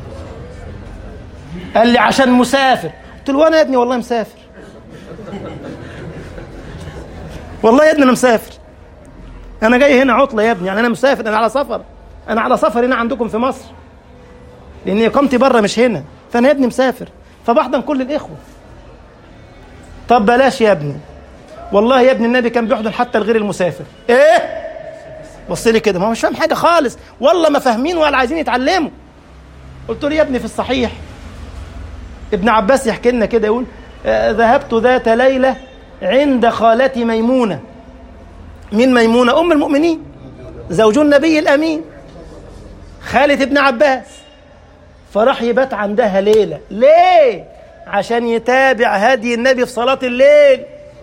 قال لي عشان مسافر قلت له وانا يا ابني والله مسافر والله يا ابني انا مسافر انا جاي هنا عطله يا ابني يعني انا مسافر انا على سفر انا على سفر هنا عندكم في مصر لان اقامتي بره مش هنا فانا يا ابني مسافر فبحضن كل الاخوه طب بلاش يا ابني والله يا ابني النبي كان بيحضن حتى الغير المسافر ايه بص لي كده ما هو مش فاهم حاجه خالص والله ما فاهمين ولا عايزين يتعلموا قلت له يا ابني في الصحيح ابن عباس يحكي لنا كده يقول آه، ذهبت ذات ليله عند خالتي ميمونه مين ميمونه ام المؤمنين زوج النبي الامين خالة ابن عباس فراح يبات عندها ليله ليه عشان يتابع هدي النبي في صلاه الليل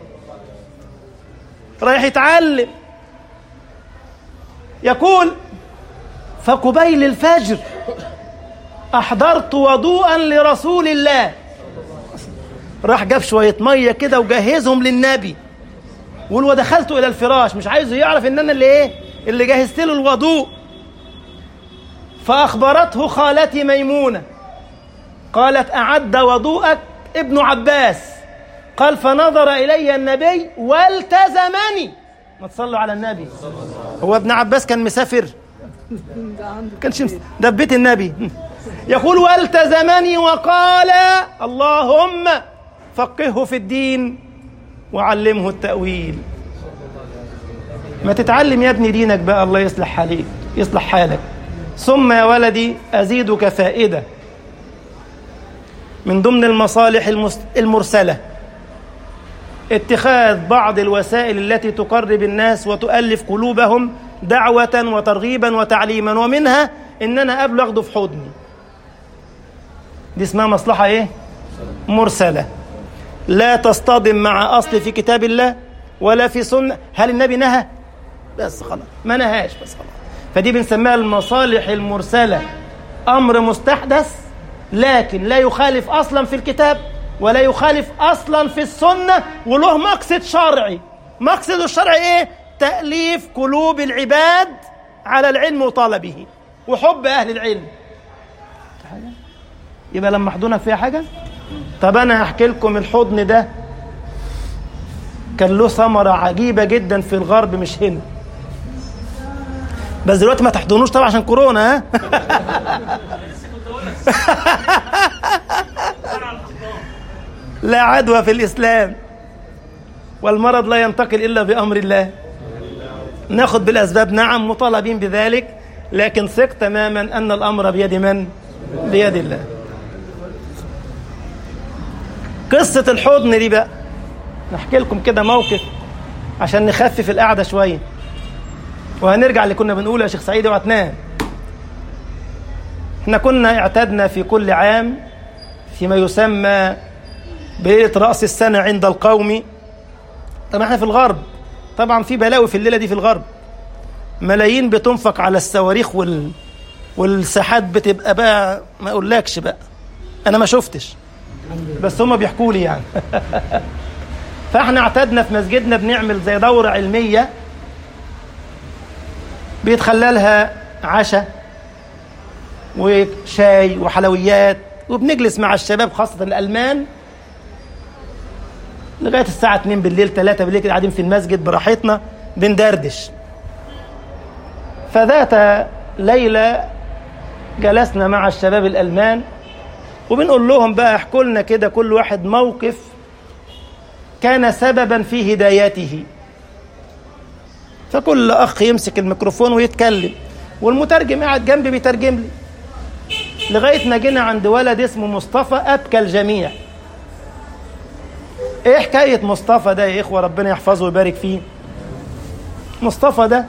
رايح يتعلم يقول فقبيل الفجر أحضرت وضوءا لرسول الله راح جاب شوية مية كده وجهزهم للنبي يقول ودخلت إلى الفراش مش عايزه يعرف إن أنا اللي إيه اللي جهزت له الوضوء فأخبرته خالتي ميمونة قالت أعد وضوءك ابن عباس قال فنظر إلي النبي والتزمني ما تصلوا على النبي هو ابن عباس كان مسافر كانش مس- ده في بيت النبي يقول والتزمني وقال اللهم فقهه في الدين وعلمه التأويل ما تتعلم يا ابني دينك بقى الله يصلح حالك يصلح حالك ثم يا ولدي أزيدك فائدة من ضمن المصالح المس- المرسلة اتخاذ بعض الوسائل التي تقرب الناس وتؤلف قلوبهم دعوة وترغيبا وتعليما ومنها ان انا قبل اخده في حضني دي اسمها مصلحة ايه مرسلة لا تصطدم مع اصل في كتاب الله ولا في سنة هل النبي نهى بس خلاص ما نهاش بس خلاص فدي بنسميها المصالح المرسلة امر مستحدث لكن لا يخالف اصلا في الكتاب ولا يخالف اصلا في السنه وله مقصد شرعي مقصد الشرعي ايه تاليف قلوب العباد على العلم وطلبه وحب اهل العلم حاجة؟ يبقى لما احضنك فيها حاجه طب انا هحكي لكم الحضن ده كان له ثمره عجيبه جدا في الغرب مش هنا بس دلوقتي ما تحضنوش طبعا عشان كورونا ها لا عدوى في الإسلام والمرض لا ينتقل إلا بأمر الله ناخذ بالأسباب نعم مطالبين بذلك لكن ثق تماما أن الأمر بيد من؟ بيد الله قصة الحضن دي بقى نحكي لكم كده موقف عشان نخفف القعدة شوية وهنرجع اللي كنا بنقوله يا شيخ سعيد اوعى تنام احنا كنا اعتدنا في كل عام فيما يسمى بليلة رأس السنة عند القوم طبعا احنا في الغرب طبعا في بلاوي في الليلة دي في الغرب ملايين بتنفق على الصواريخ وال والساحات بتبقى بقى ما اقولكش بقى انا ما شفتش بس هم بيحكوا لي يعني فاحنا اعتدنا في مسجدنا بنعمل زي دورة علمية بيتخللها عشاء وشاي وحلويات وبنجلس مع الشباب خاصة الألمان لغاية الساعة 2 بالليل 3 بالليل كده قاعدين في المسجد براحتنا بندردش فذات ليلة جلسنا مع الشباب الألمان وبنقول لهم بقى احكوا لنا كده كل واحد موقف كان سببا في هدايته فكل أخ يمسك الميكروفون ويتكلم والمترجم قاعد جنبي بيترجم لي لغاية ما جينا عند ولد اسمه مصطفى أبكى الجميع ايه حكاية مصطفى ده يا إخوة ربنا يحفظه ويبارك فيه مصطفى ده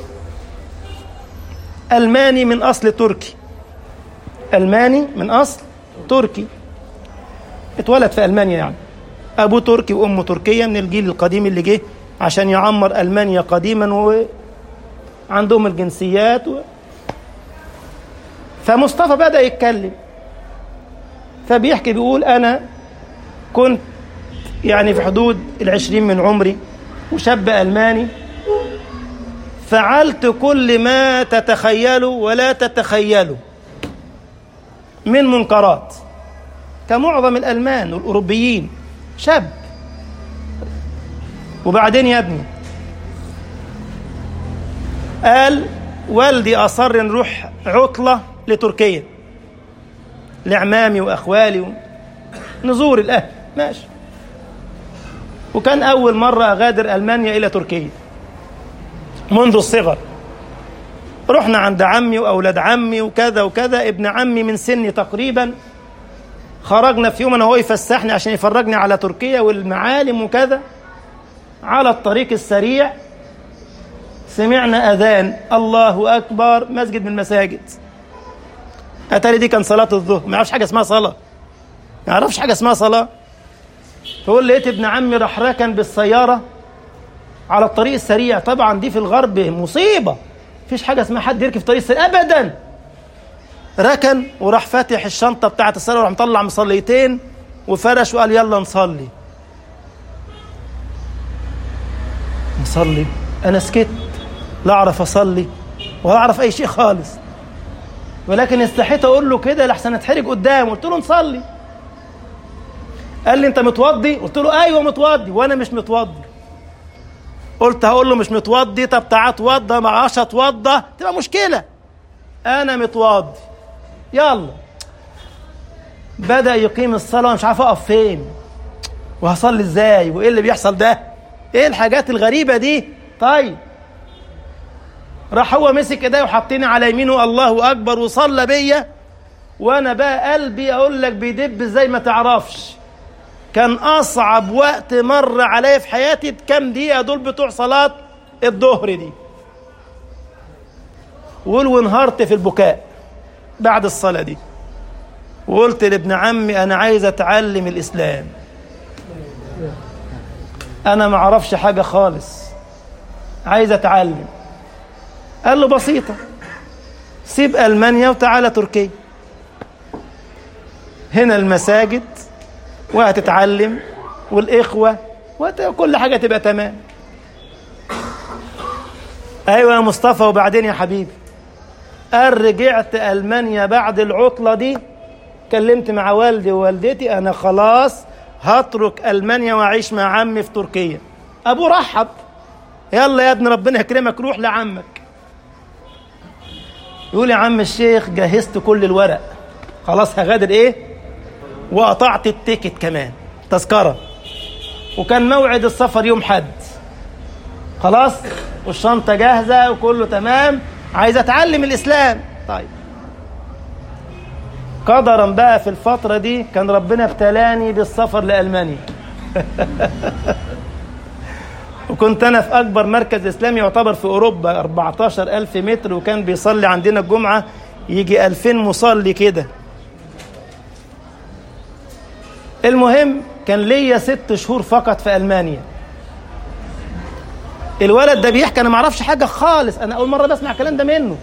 ألماني من أصل تركي ألماني من أصل تركي اتولد في ألمانيا يعني أبوه تركي وأمه تركية من الجيل القديم اللي جه عشان يعمر ألمانيا قديما وعندهم الجنسيات و... فمصطفى بدأ يتكلم فبيحكي بيقول أنا كنت يعني في حدود العشرين من عمري وشاب ألماني فعلت كل ما تتخيلوا ولا تتخيلوا من منكرات كمعظم الألمان والأوروبيين شاب وبعدين يا ابني قال والدي أصر نروح عطلة لتركيا لعمامي وأخوالي و... نزور الأهل ماشي وكان أول مرة أغادر ألمانيا إلى تركيا منذ الصغر رحنا عند عمي وأولاد عمي وكذا وكذا ابن عمي من سني تقريبا خرجنا في يوم أنا هو يفسحني عشان يفرجني على تركيا والمعالم وكذا على الطريق السريع سمعنا أذان الله أكبر مسجد من المساجد أتاري دي كان صلاة الظهر ما يعرفش حاجة اسمها صلاة ما يعرفش حاجة اسمها صلاة فقول لقيت ابن عمي راح ركن بالسيارة على الطريق السريع طبعا دي في الغرب مصيبة مفيش حاجة اسمها حد يركب في طريق السريع أبدا ركن وراح فاتح الشنطة بتاعة السيارة وراح مطلع مصليتين وفرش وقال يلا نصلي نصلي أنا سكت لا أعرف أصلي ولا أعرف أي شيء خالص ولكن استحيت أقول له كده لحسن أتحرج قدامه قلت له نصلي قال لي أنت متوضي قلت له أيوه متوضي وأنا مش متوضي قلت هقول له مش متوضي طب تعالى اتوضى ما اعرفش اتوضى تبقى مشكله انا متوضي يلا بدا يقيم الصلاه مش عارف اقف فين وهصلي ازاي وايه اللي بيحصل ده ايه الحاجات الغريبه دي طيب راح هو مسك ايديا وحطيني على يمينه الله اكبر وصلى بيا وانا بقى قلبي اقول لك بيدب زي ما تعرفش كان اصعب وقت مر عليا في حياتي كام دقيقه دول بتوع صلاه الظهر دي وقول وانهارت في البكاء بعد الصلاه دي وقلت لابن عمي انا عايز اتعلم الاسلام انا ما اعرفش حاجه خالص عايز اتعلم قال له بسيطه سيب المانيا وتعالى تركيا هنا المساجد وهتتعلم والإخوة وكل حاجة تبقى تمام أيوة يا مصطفى وبعدين يا حبيبي قال رجعت ألمانيا بعد العطلة دي كلمت مع والدي ووالدتي أنا خلاص هترك ألمانيا وأعيش مع عمي في تركيا أبوه رحب يلا يا ابن ربنا يكرمك روح لعمك يقول يا عم الشيخ جهزت كل الورق خلاص هغادر ايه وقطعت التيكت كمان تذكرة وكان موعد السفر يوم حد خلاص والشنطة جاهزة وكله تمام عايز اتعلم الاسلام طيب قدرا بقى في الفترة دي كان ربنا ابتلاني بالسفر لألمانيا وكنت أنا في أكبر مركز إسلامي يعتبر في أوروبا 14 ألف متر وكان بيصلي عندنا الجمعة يجي 2000 مصلي كده المهم كان ليا ست شهور فقط في ألمانيا الولد ده بيحكي أنا معرفش حاجة خالص أنا أول مرة بسمع الكلام ده منه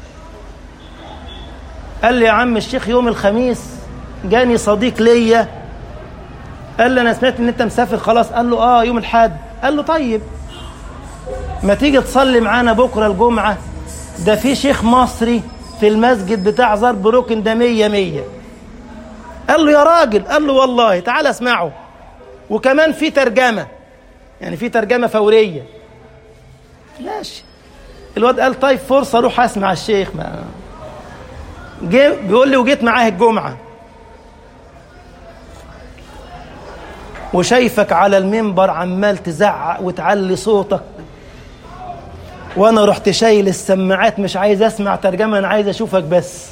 قال لي يا عم الشيخ يوم الخميس جاني صديق ليا قال لي انا سمعت ان انت مسافر خلاص قال له اه يوم الحد قال له طيب ما تيجي تصلي معانا بكره الجمعه ده في شيخ مصري في المسجد بتاع زار بروكن ده مية مية قال له يا راجل قال له والله تعال اسمعه وكمان في ترجمة يعني في ترجمة فورية ماشي الواد قال طيب فرصة اروح اسمع الشيخ ما جه بيقول لي وجيت معاه الجمعة وشايفك على المنبر عمال تزعق وتعلي صوتك وانا رحت شايل السماعات مش عايز اسمع ترجمة انا عايز اشوفك بس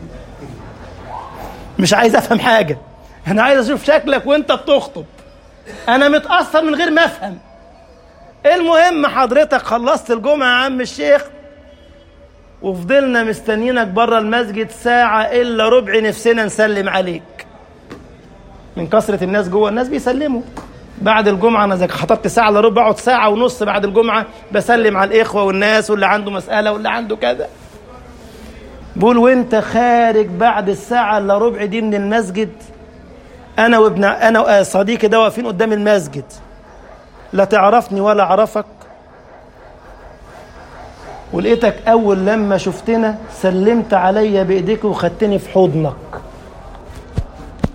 مش عايز افهم حاجة انا عايز اشوف شكلك وانت بتخطب انا متأثر من غير ما افهم المهم حضرتك خلصت الجمعة يا عم الشيخ وفضلنا مستنيينك بره المسجد ساعة إلا ربع نفسنا نسلم عليك من كثرة الناس جوه الناس بيسلموا بعد الجمعة أنا خطبت ساعة إلا ربع بقعد ساعة ونص بعد الجمعة بسلم على الإخوة والناس واللي عنده مسألة واللي عنده كذا بقول وأنت خارج بعد الساعة إلا ربع دي من المسجد أنا وابن أنا صديقي ده واقفين قدام المسجد لا تعرفني ولا أعرفك ولقيتك أول لما شفتنا سلمت عليا بإيديك وخدتني في حضنك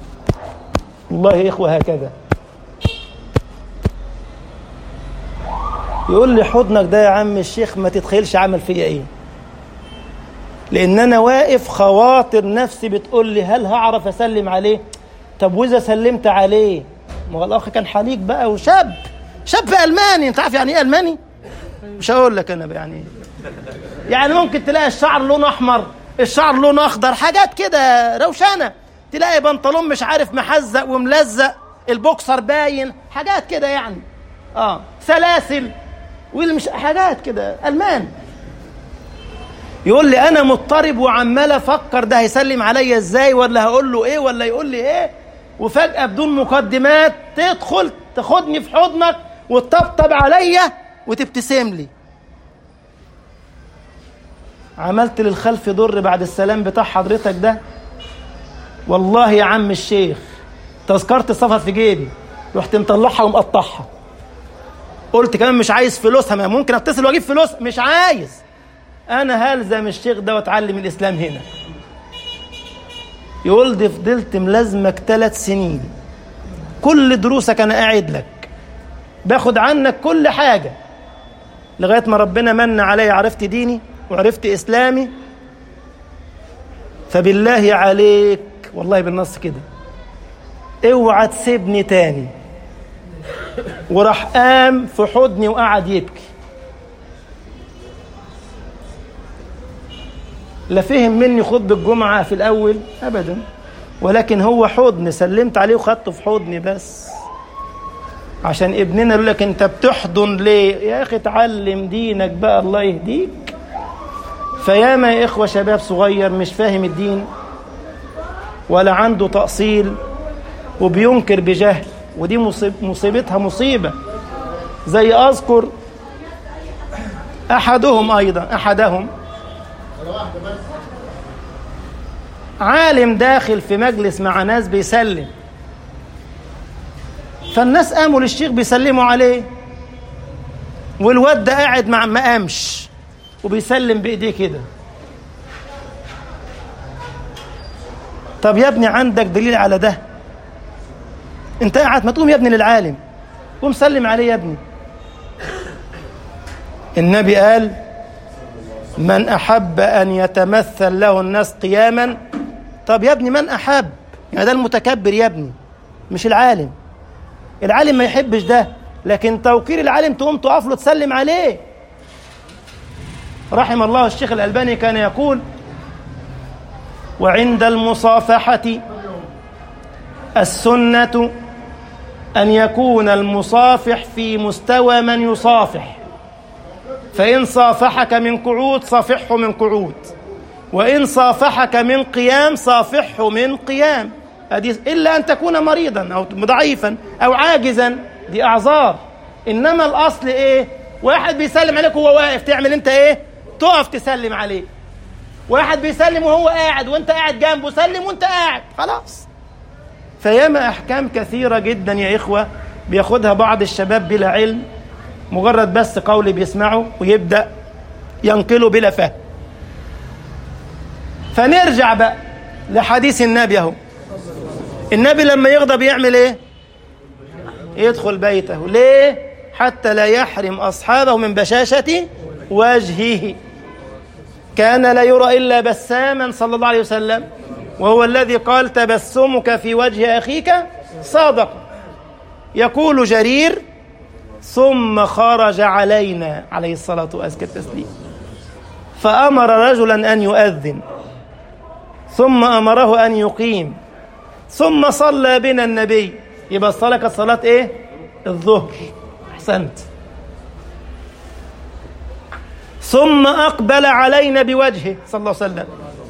والله يا إخوة هكذا يقول لي حضنك ده يا عم الشيخ ما تتخيلش عمل فيا ايه لان انا واقف خواطر نفسي بتقول لي هل هعرف اسلم عليه طب واذا سلمت عليه ما هو الاخ كان حليق بقى وشاب شاب الماني انت عارف يعني ايه الماني مش هقول لك انا يعني ايه يعني ممكن تلاقي الشعر لونه احمر الشعر لونه اخضر حاجات كده روشنه تلاقي بنطلون مش عارف محزق وملزق البوكسر باين حاجات كده يعني اه سلاسل واللي مش حاجات كده المان يقول لي انا مضطرب وعمال افكر ده هيسلم عليا ازاي ولا هقول له ايه ولا يقول لي ايه وفجاه بدون مقدمات تدخل تاخدني في حضنك وتطبطب عليا وتبتسم لي عملت للخلف ضر بعد السلام بتاع حضرتك ده والله يا عم الشيخ تذكرة السفر في جيبي رحت مطلعها ومقطعها قلت كمان مش عايز فلوسها ما ممكن اتصل واجيب فلوس مش عايز انا هلزم الشيخ ده واتعلم الاسلام هنا يقول دي فضلت ملازمك ثلاث سنين كل دروسك انا قاعد لك باخد عنك كل حاجه لغايه ما ربنا من علي عرفت ديني وعرفت اسلامي فبالله عليك والله بالنص كده اوعى تسيبني تاني وراح قام في حضني وقعد يبكي لا فهم مني خطبة الجمعة في الأول أبدا ولكن هو حضن سلمت عليه وخدته في حضني بس عشان ابننا يقول لك انت بتحضن ليه يا اخي اتعلم دينك بقى الله يهديك فياما يا اخوه شباب صغير مش فاهم الدين ولا عنده تأصيل وبينكر بجهل ودي مصيب مصيبتها مصيبة زي أذكر أحدهم أيضا أحدهم عالم داخل في مجلس مع ناس بيسلم فالناس قاموا للشيخ بيسلموا عليه والواد ده قاعد مع ما قامش وبيسلم بايديه كده طب يا ابني عندك دليل على ده انت قاعد ما تقوم يا ابني للعالم قوم سلم عليه يا ابني النبي قال من احب ان يتمثل له الناس قياما طب يا ابني من احب يعني ده المتكبر يا ابني مش العالم العالم ما يحبش ده لكن توقير العالم تقوم تقف له تسلم عليه رحم الله الشيخ الألباني كان يقول وعند المصافحة السنة أن يكون المصافح في مستوى من يصافح فإن صافحك من قعود صافحه من قعود وإن صافحك من قيام صافحه من قيام إلا أن تكون مريضا أو ضعيفا أو عاجزا دي أعذار إنما الأصل إيه واحد بيسلم عليك وهو واقف تعمل أنت إيه تقف تسلم عليه واحد بيسلم وهو قاعد وانت قاعد جنبه سلم وانت قاعد خلاص فياما احكام كثيره جدا يا اخوه بياخدها بعض الشباب بلا علم مجرد بس قول بيسمعه ويبدا ينقله بلا فهم فنرجع بقى لحديث النبي اهو النبي لما يغضب يعمل ايه يدخل بيته ليه حتى لا يحرم اصحابه من بشاشه وجهه كان لا يرى إلا بساما صلى الله عليه وسلم وهو الذي قال تبسمك في وجه أخيك صادق يقول جرير ثم خرج علينا عليه الصلاة وأزكى التسليم فأمر رجلا أن يؤذن ثم أمره أن يقيم ثم صلى بنا النبي يبقى الصلاة كانت صلاة إيه؟ الظهر أحسنت ثم أقبل علينا بوجهه صلى الله عليه وسلم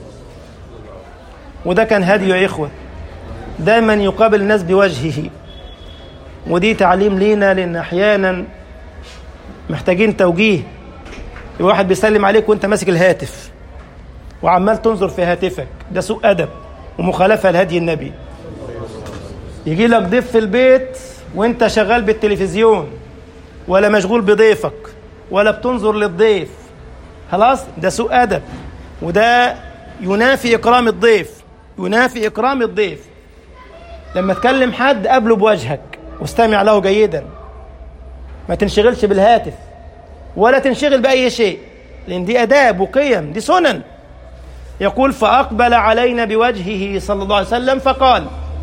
وده كان هدي يا إخوة دايما يقابل الناس بوجهه ودي تعليم لينا لأن أحيانا محتاجين توجيه واحد بيسلم عليك وانت ماسك الهاتف وعمال تنظر في هاتفك ده سوء أدب ومخالفة لهدي النبي يجي لك ضيف في البيت وانت شغال بالتلفزيون ولا مشغول بضيفك ولا بتنظر للضيف خلاص ده سوء ادب وده ينافي اكرام الضيف ينافي اكرام الضيف لما تكلم حد قابله بوجهك واستمع له جيدا ما تنشغلش بالهاتف ولا تنشغل بأي شيء لأن دي أداب وقيم دي سنن يقول فأقبل علينا بوجهه صلى الله عليه وسلم فقال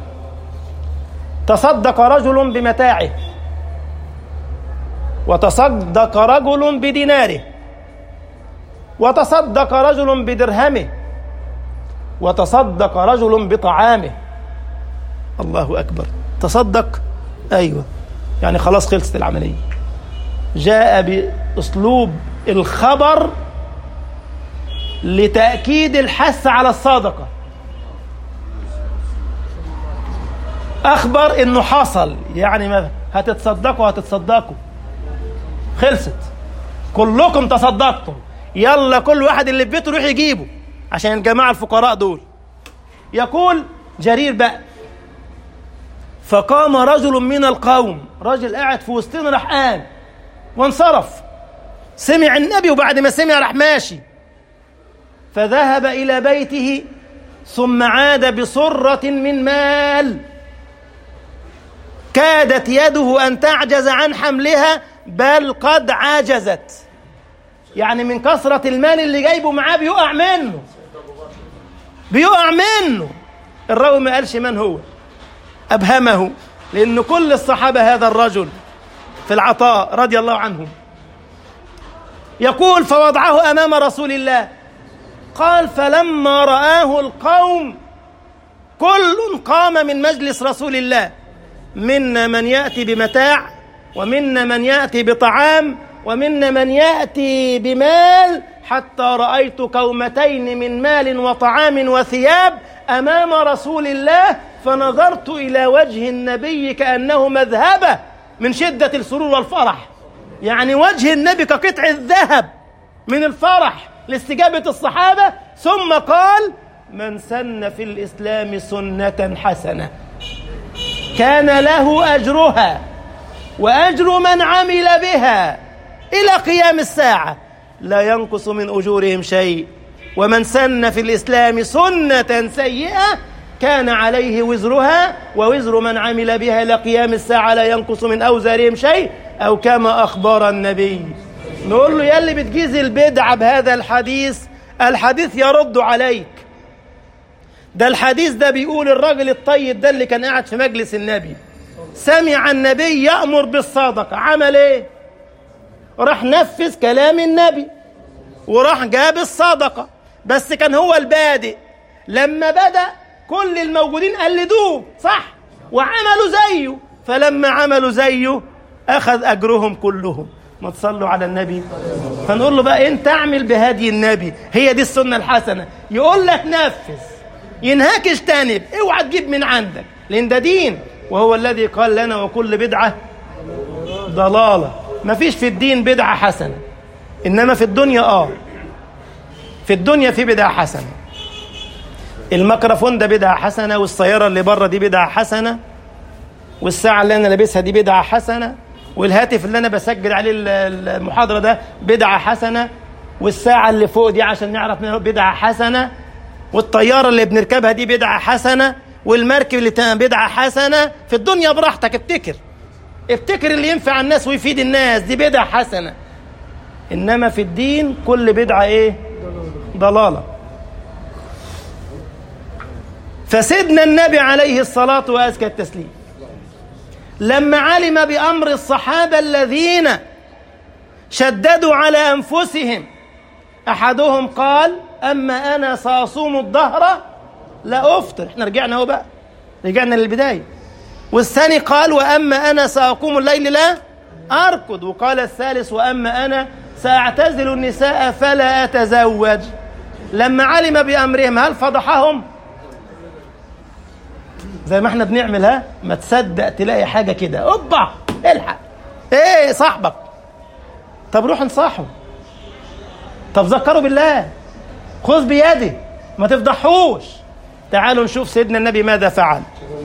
تصدق رجل بمتاعه وتصدق رجل بديناره وتصدق رجل بدرهمه وتصدق رجل بطعامه الله أكبر تصدق أيوة يعني خلاص خلصت العملية جاء بأسلوب الخبر لتأكيد الحث على الصدقة أخبر إنه حصل يعني ما هتتصدقوا هتتصدقوا خلصت كلكم تصدقتم يلا كل واحد اللي في بيته يروح يجيبه عشان الجماعة الفقراء دول يقول جرير بقى فقام رجل من القوم رجل قاعد في وسطنا راح قام وانصرف سمع النبي وبعد ما سمع راح ماشي فذهب إلى بيته ثم عاد بصرة من مال كادت يده أن تعجز عن حملها بل قد عجزت يعني من كثرة المال اللي جايبه معاه بيقع منه بيقع منه الراوي ما قالش من هو أبهمه لأن كل الصحابة هذا الرجل في العطاء رضي الله عنهم يقول فوضعه أمام رسول الله قال فلما رآه القوم كل قام من مجلس رسول الله منا من يأتي بمتاع ومنا من يأتي بطعام ومنا من يأتي بمال حتى رأيت كومتين من مال وطعام وثياب أمام رسول الله فنظرت إلى وجه النبي كأنه مذهبة من شدة السرور والفرح يعني وجه النبي كقطع الذهب من الفرح لاستجابة الصحابة ثم قال من سن في الإسلام سنة حسنة كان له أجرها وأجر من عمل بها إلى قيام الساعة لا ينقص من أجورهم شيء ومن سن في الإسلام سنة سيئة كان عليه وزرها ووزر من عمل بها إلى قيام الساعة لا ينقص من أوزارهم شيء أو كما أخبر النبي نقول له يلي بتجيز البدعة بهذا الحديث الحديث يرد عليك ده الحديث ده بيقول الراجل الطيب ده اللي كان قاعد في مجلس النبي سمع النبي يأمر بالصدقة عمل ايه راح نفذ كلام النبي وراح جاب الصدقة بس كان هو البادئ لما بدأ كل الموجودين قلدوه صح وعملوا زيه فلما عملوا زيه أخذ أجرهم كلهم ما تصلوا على النبي فنقول له بقى انت اعمل بهدي النبي هي دي السنة الحسنة يقول لك نفذ ينهاك اجتنب اوعى تجيب من عندك لان ده دين وهو الذي قال لنا وكل بدعة ضلالة ما فيش في الدين بدعة حسنة إنما في الدنيا آه في الدنيا في بدعة حسنة الميكروفون ده بدعة حسنة والسيارة اللي بره دي بدعة حسنة والساعة اللي أنا لابسها دي بدعة حسنة والهاتف اللي أنا بسجل عليه المحاضرة ده بدعة حسنة والساعة اللي فوق دي عشان نعرف بدعة حسنة والطيارة اللي بنركبها دي بدعة حسنة والمركب اللي بدعة حسنة في الدنيا براحتك ابتكر ابتكر اللي ينفع الناس ويفيد الناس دي بدعة حسنة إنما في الدين كل بدعة إيه ضلالة فسيدنا النبي عليه الصلاة وأزكى التسليم لما علم بأمر الصحابة الذين شددوا على أنفسهم أحدهم قال أما أنا سأصوم الظهر لا أفطر احنا رجعنا اهو بقى رجعنا للبداية والثاني قال وأما أنا سأقوم الليل لا أركض وقال الثالث وأما أنا سأعتزل النساء فلا أتزوج لما علم بأمرهم هل فضحهم زي ما احنا بنعمل ها ما تصدق تلاقي حاجة كده اوبا الحق ايه صاحبك طب روح انصحه طب ذكروا بالله خذ بيده ما تفضحوش تعالوا نشوف سيدنا النبي ماذا فعل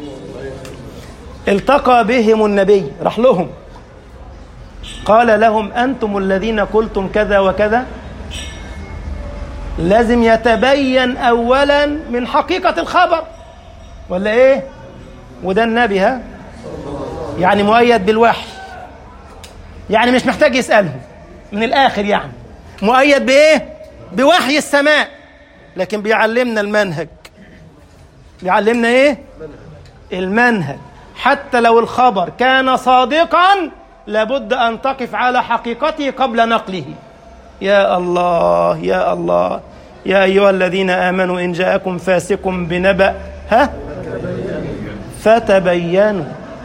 التقى بهم النبي راح لهم قال لهم أنتم الذين قلتم كذا وكذا لازم يتبين أولا من حقيقة الخبر ولا إيه وده النبي ها يعني مؤيد بالوحي يعني مش محتاج يسألهم من الآخر يعني مؤيد بإيه؟ بوحي السماء لكن بيعلمنا المنهج بيعلمنا إيه؟ المنهج حتى لو الخبر كان صادقا لابد أن تقف على حقيقته قبل نقله يا الله يا الله يا أيها الذين آمنوا إن جاءكم فاسق بنبأ ها فتبينوا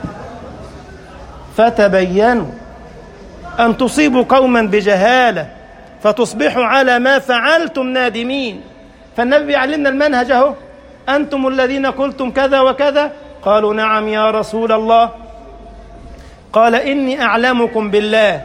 فتبينوا أن تصيبوا قوما بجهالة فتصبحوا على ما فعلتم نادمين فالنبي يعلمنا المنهج اهو أنتم الذين قلتم كذا وكذا قالوا نعم يا رسول الله قال إني أعلمكم بالله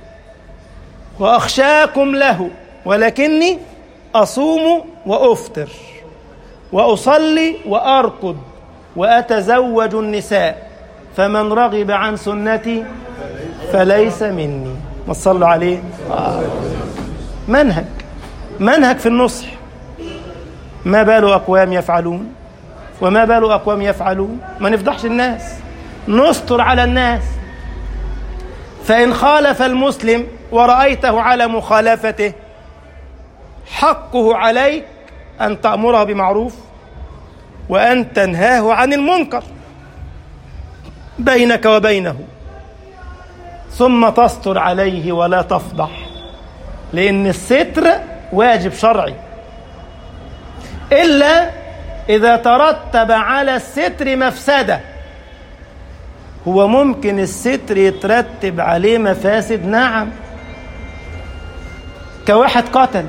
وأخشاكم له ولكني أصوم وأفطر وأصلي وأرقد وأتزوج النساء فمن رغب عن سنتي فليس مني ما تصلوا عليه آه. منهج منهج في النصح ما بال أقوام يفعلون وما بال أقوام يفعلون ما نفضحش الناس نستر على الناس فإن خالف المسلم ورأيته على مخالفته حقه عليك أن تأمره بمعروف وأن تنهاه عن المنكر بينك وبينه ثم تستر عليه ولا تفضح لأن الستر واجب شرعي إلا إذا ترتب على الستر مفسدة هو ممكن الستر يترتب عليه مفاسد نعم كواحد قتل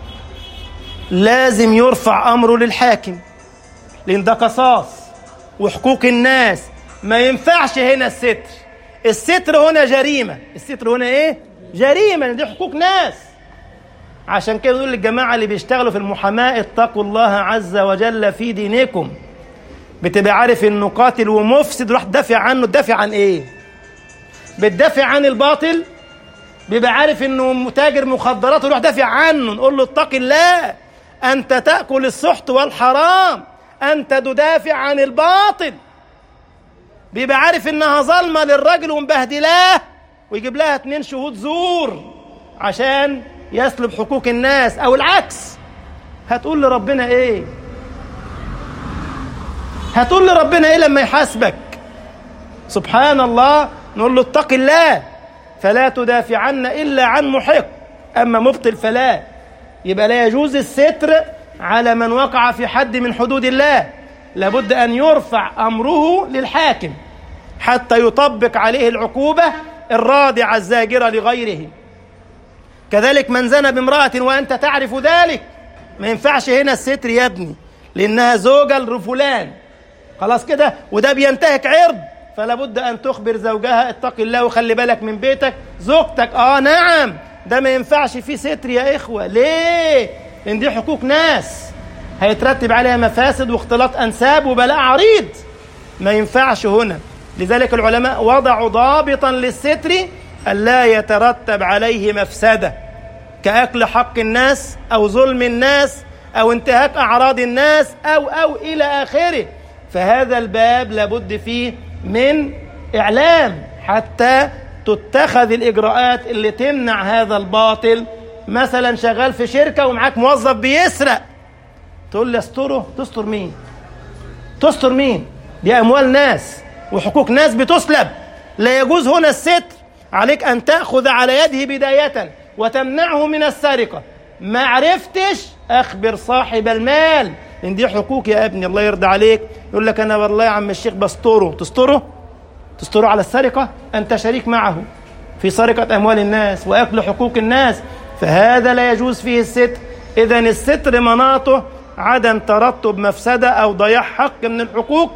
لازم يرفع أمره للحاكم لأن ده قصاص وحقوق الناس ما ينفعش هنا الستر الستر هنا جريمة الستر هنا إيه؟ جريمة دي حقوق ناس عشان كده نقول للجماعة اللي بيشتغلوا في المحاماة اتقوا الله عز وجل في دينكم بتبقى عارف انه قاتل ومفسد روح تدافع عنه تدافع عن ايه بتدافع عن الباطل بيبقى عارف انه تاجر مخدرات وروح دافع عنه نقول له اتق الله انت تاكل السحت والحرام انت تدافع عن الباطل بيبقى عارف انها ظلمه للراجل ومبهدلاه ويجيب لها اتنين شهود زور عشان يسلب حقوق الناس او العكس هتقول لربنا ايه هتقول لربنا ايه لما يحاسبك سبحان الله نقول له اتق الله فلا تدافعن الا عن محق اما مبطل فلا يبقى لا يجوز الستر على من وقع في حد من حدود الله لابد ان يرفع امره للحاكم حتى يطبق عليه العقوبه الرادعه الزاجره لغيره كذلك من زنى بامراه وانت تعرف ذلك ما ينفعش هنا الستر يا ابني لانها زوجه لفلان خلاص كده وده بينتهك عرض فلا بد ان تخبر زوجها اتق الله وخلي بالك من بيتك زوجتك اه نعم ده ما ينفعش فيه ستر يا اخوه ليه لان دي حقوق ناس هيترتب عليها مفاسد واختلاط انساب وبلاء عريض ما ينفعش هنا لذلك العلماء وضعوا ضابطا للستر الا يترتب عليه مفسده كاكل حق الناس او ظلم الناس او انتهاك اعراض الناس او او الى اخره فهذا الباب لابد فيه من إعلام حتى تتخذ الإجراءات اللي تمنع هذا الباطل مثلا شغال في شركة ومعاك موظف بيسرق تقول لي استره تستر مين تستر مين دي أموال ناس وحقوق ناس بتسلب لا يجوز هنا الستر عليك أن تأخذ على يده بداية وتمنعه من السرقة ما عرفتش أخبر صاحب المال لان دي حقوق يا ابني الله يرضى عليك يقول لك انا والله يا عم الشيخ بستره تستره تستره على السرقه انت شريك معه في سرقه اموال الناس واكل حقوق الناس فهذا لا يجوز فيه الستر اذا الستر مناطه عدم ترتب مفسده او ضياع حق من الحقوق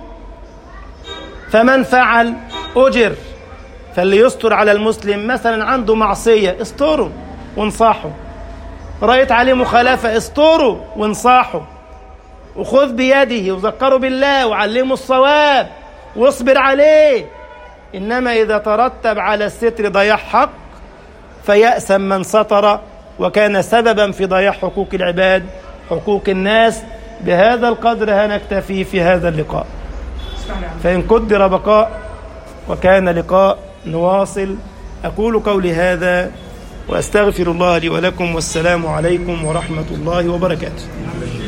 فمن فعل اجر فاللي يستر على المسلم مثلا عنده معصيه استره وانصاحه رايت عليه مخالفه استره وانصاحه وخذ بيده وذكره بالله وعلمه الصواب واصبر عليه انما اذا ترتب على الستر ضياع حق فيأسم من ستر وكان سببا في ضياع حقوق العباد حقوق الناس بهذا القدر هنكتفي في هذا اللقاء فإن قدر بقاء وكان لقاء نواصل أقول قولي هذا وأستغفر الله لي ولكم والسلام عليكم ورحمة الله وبركاته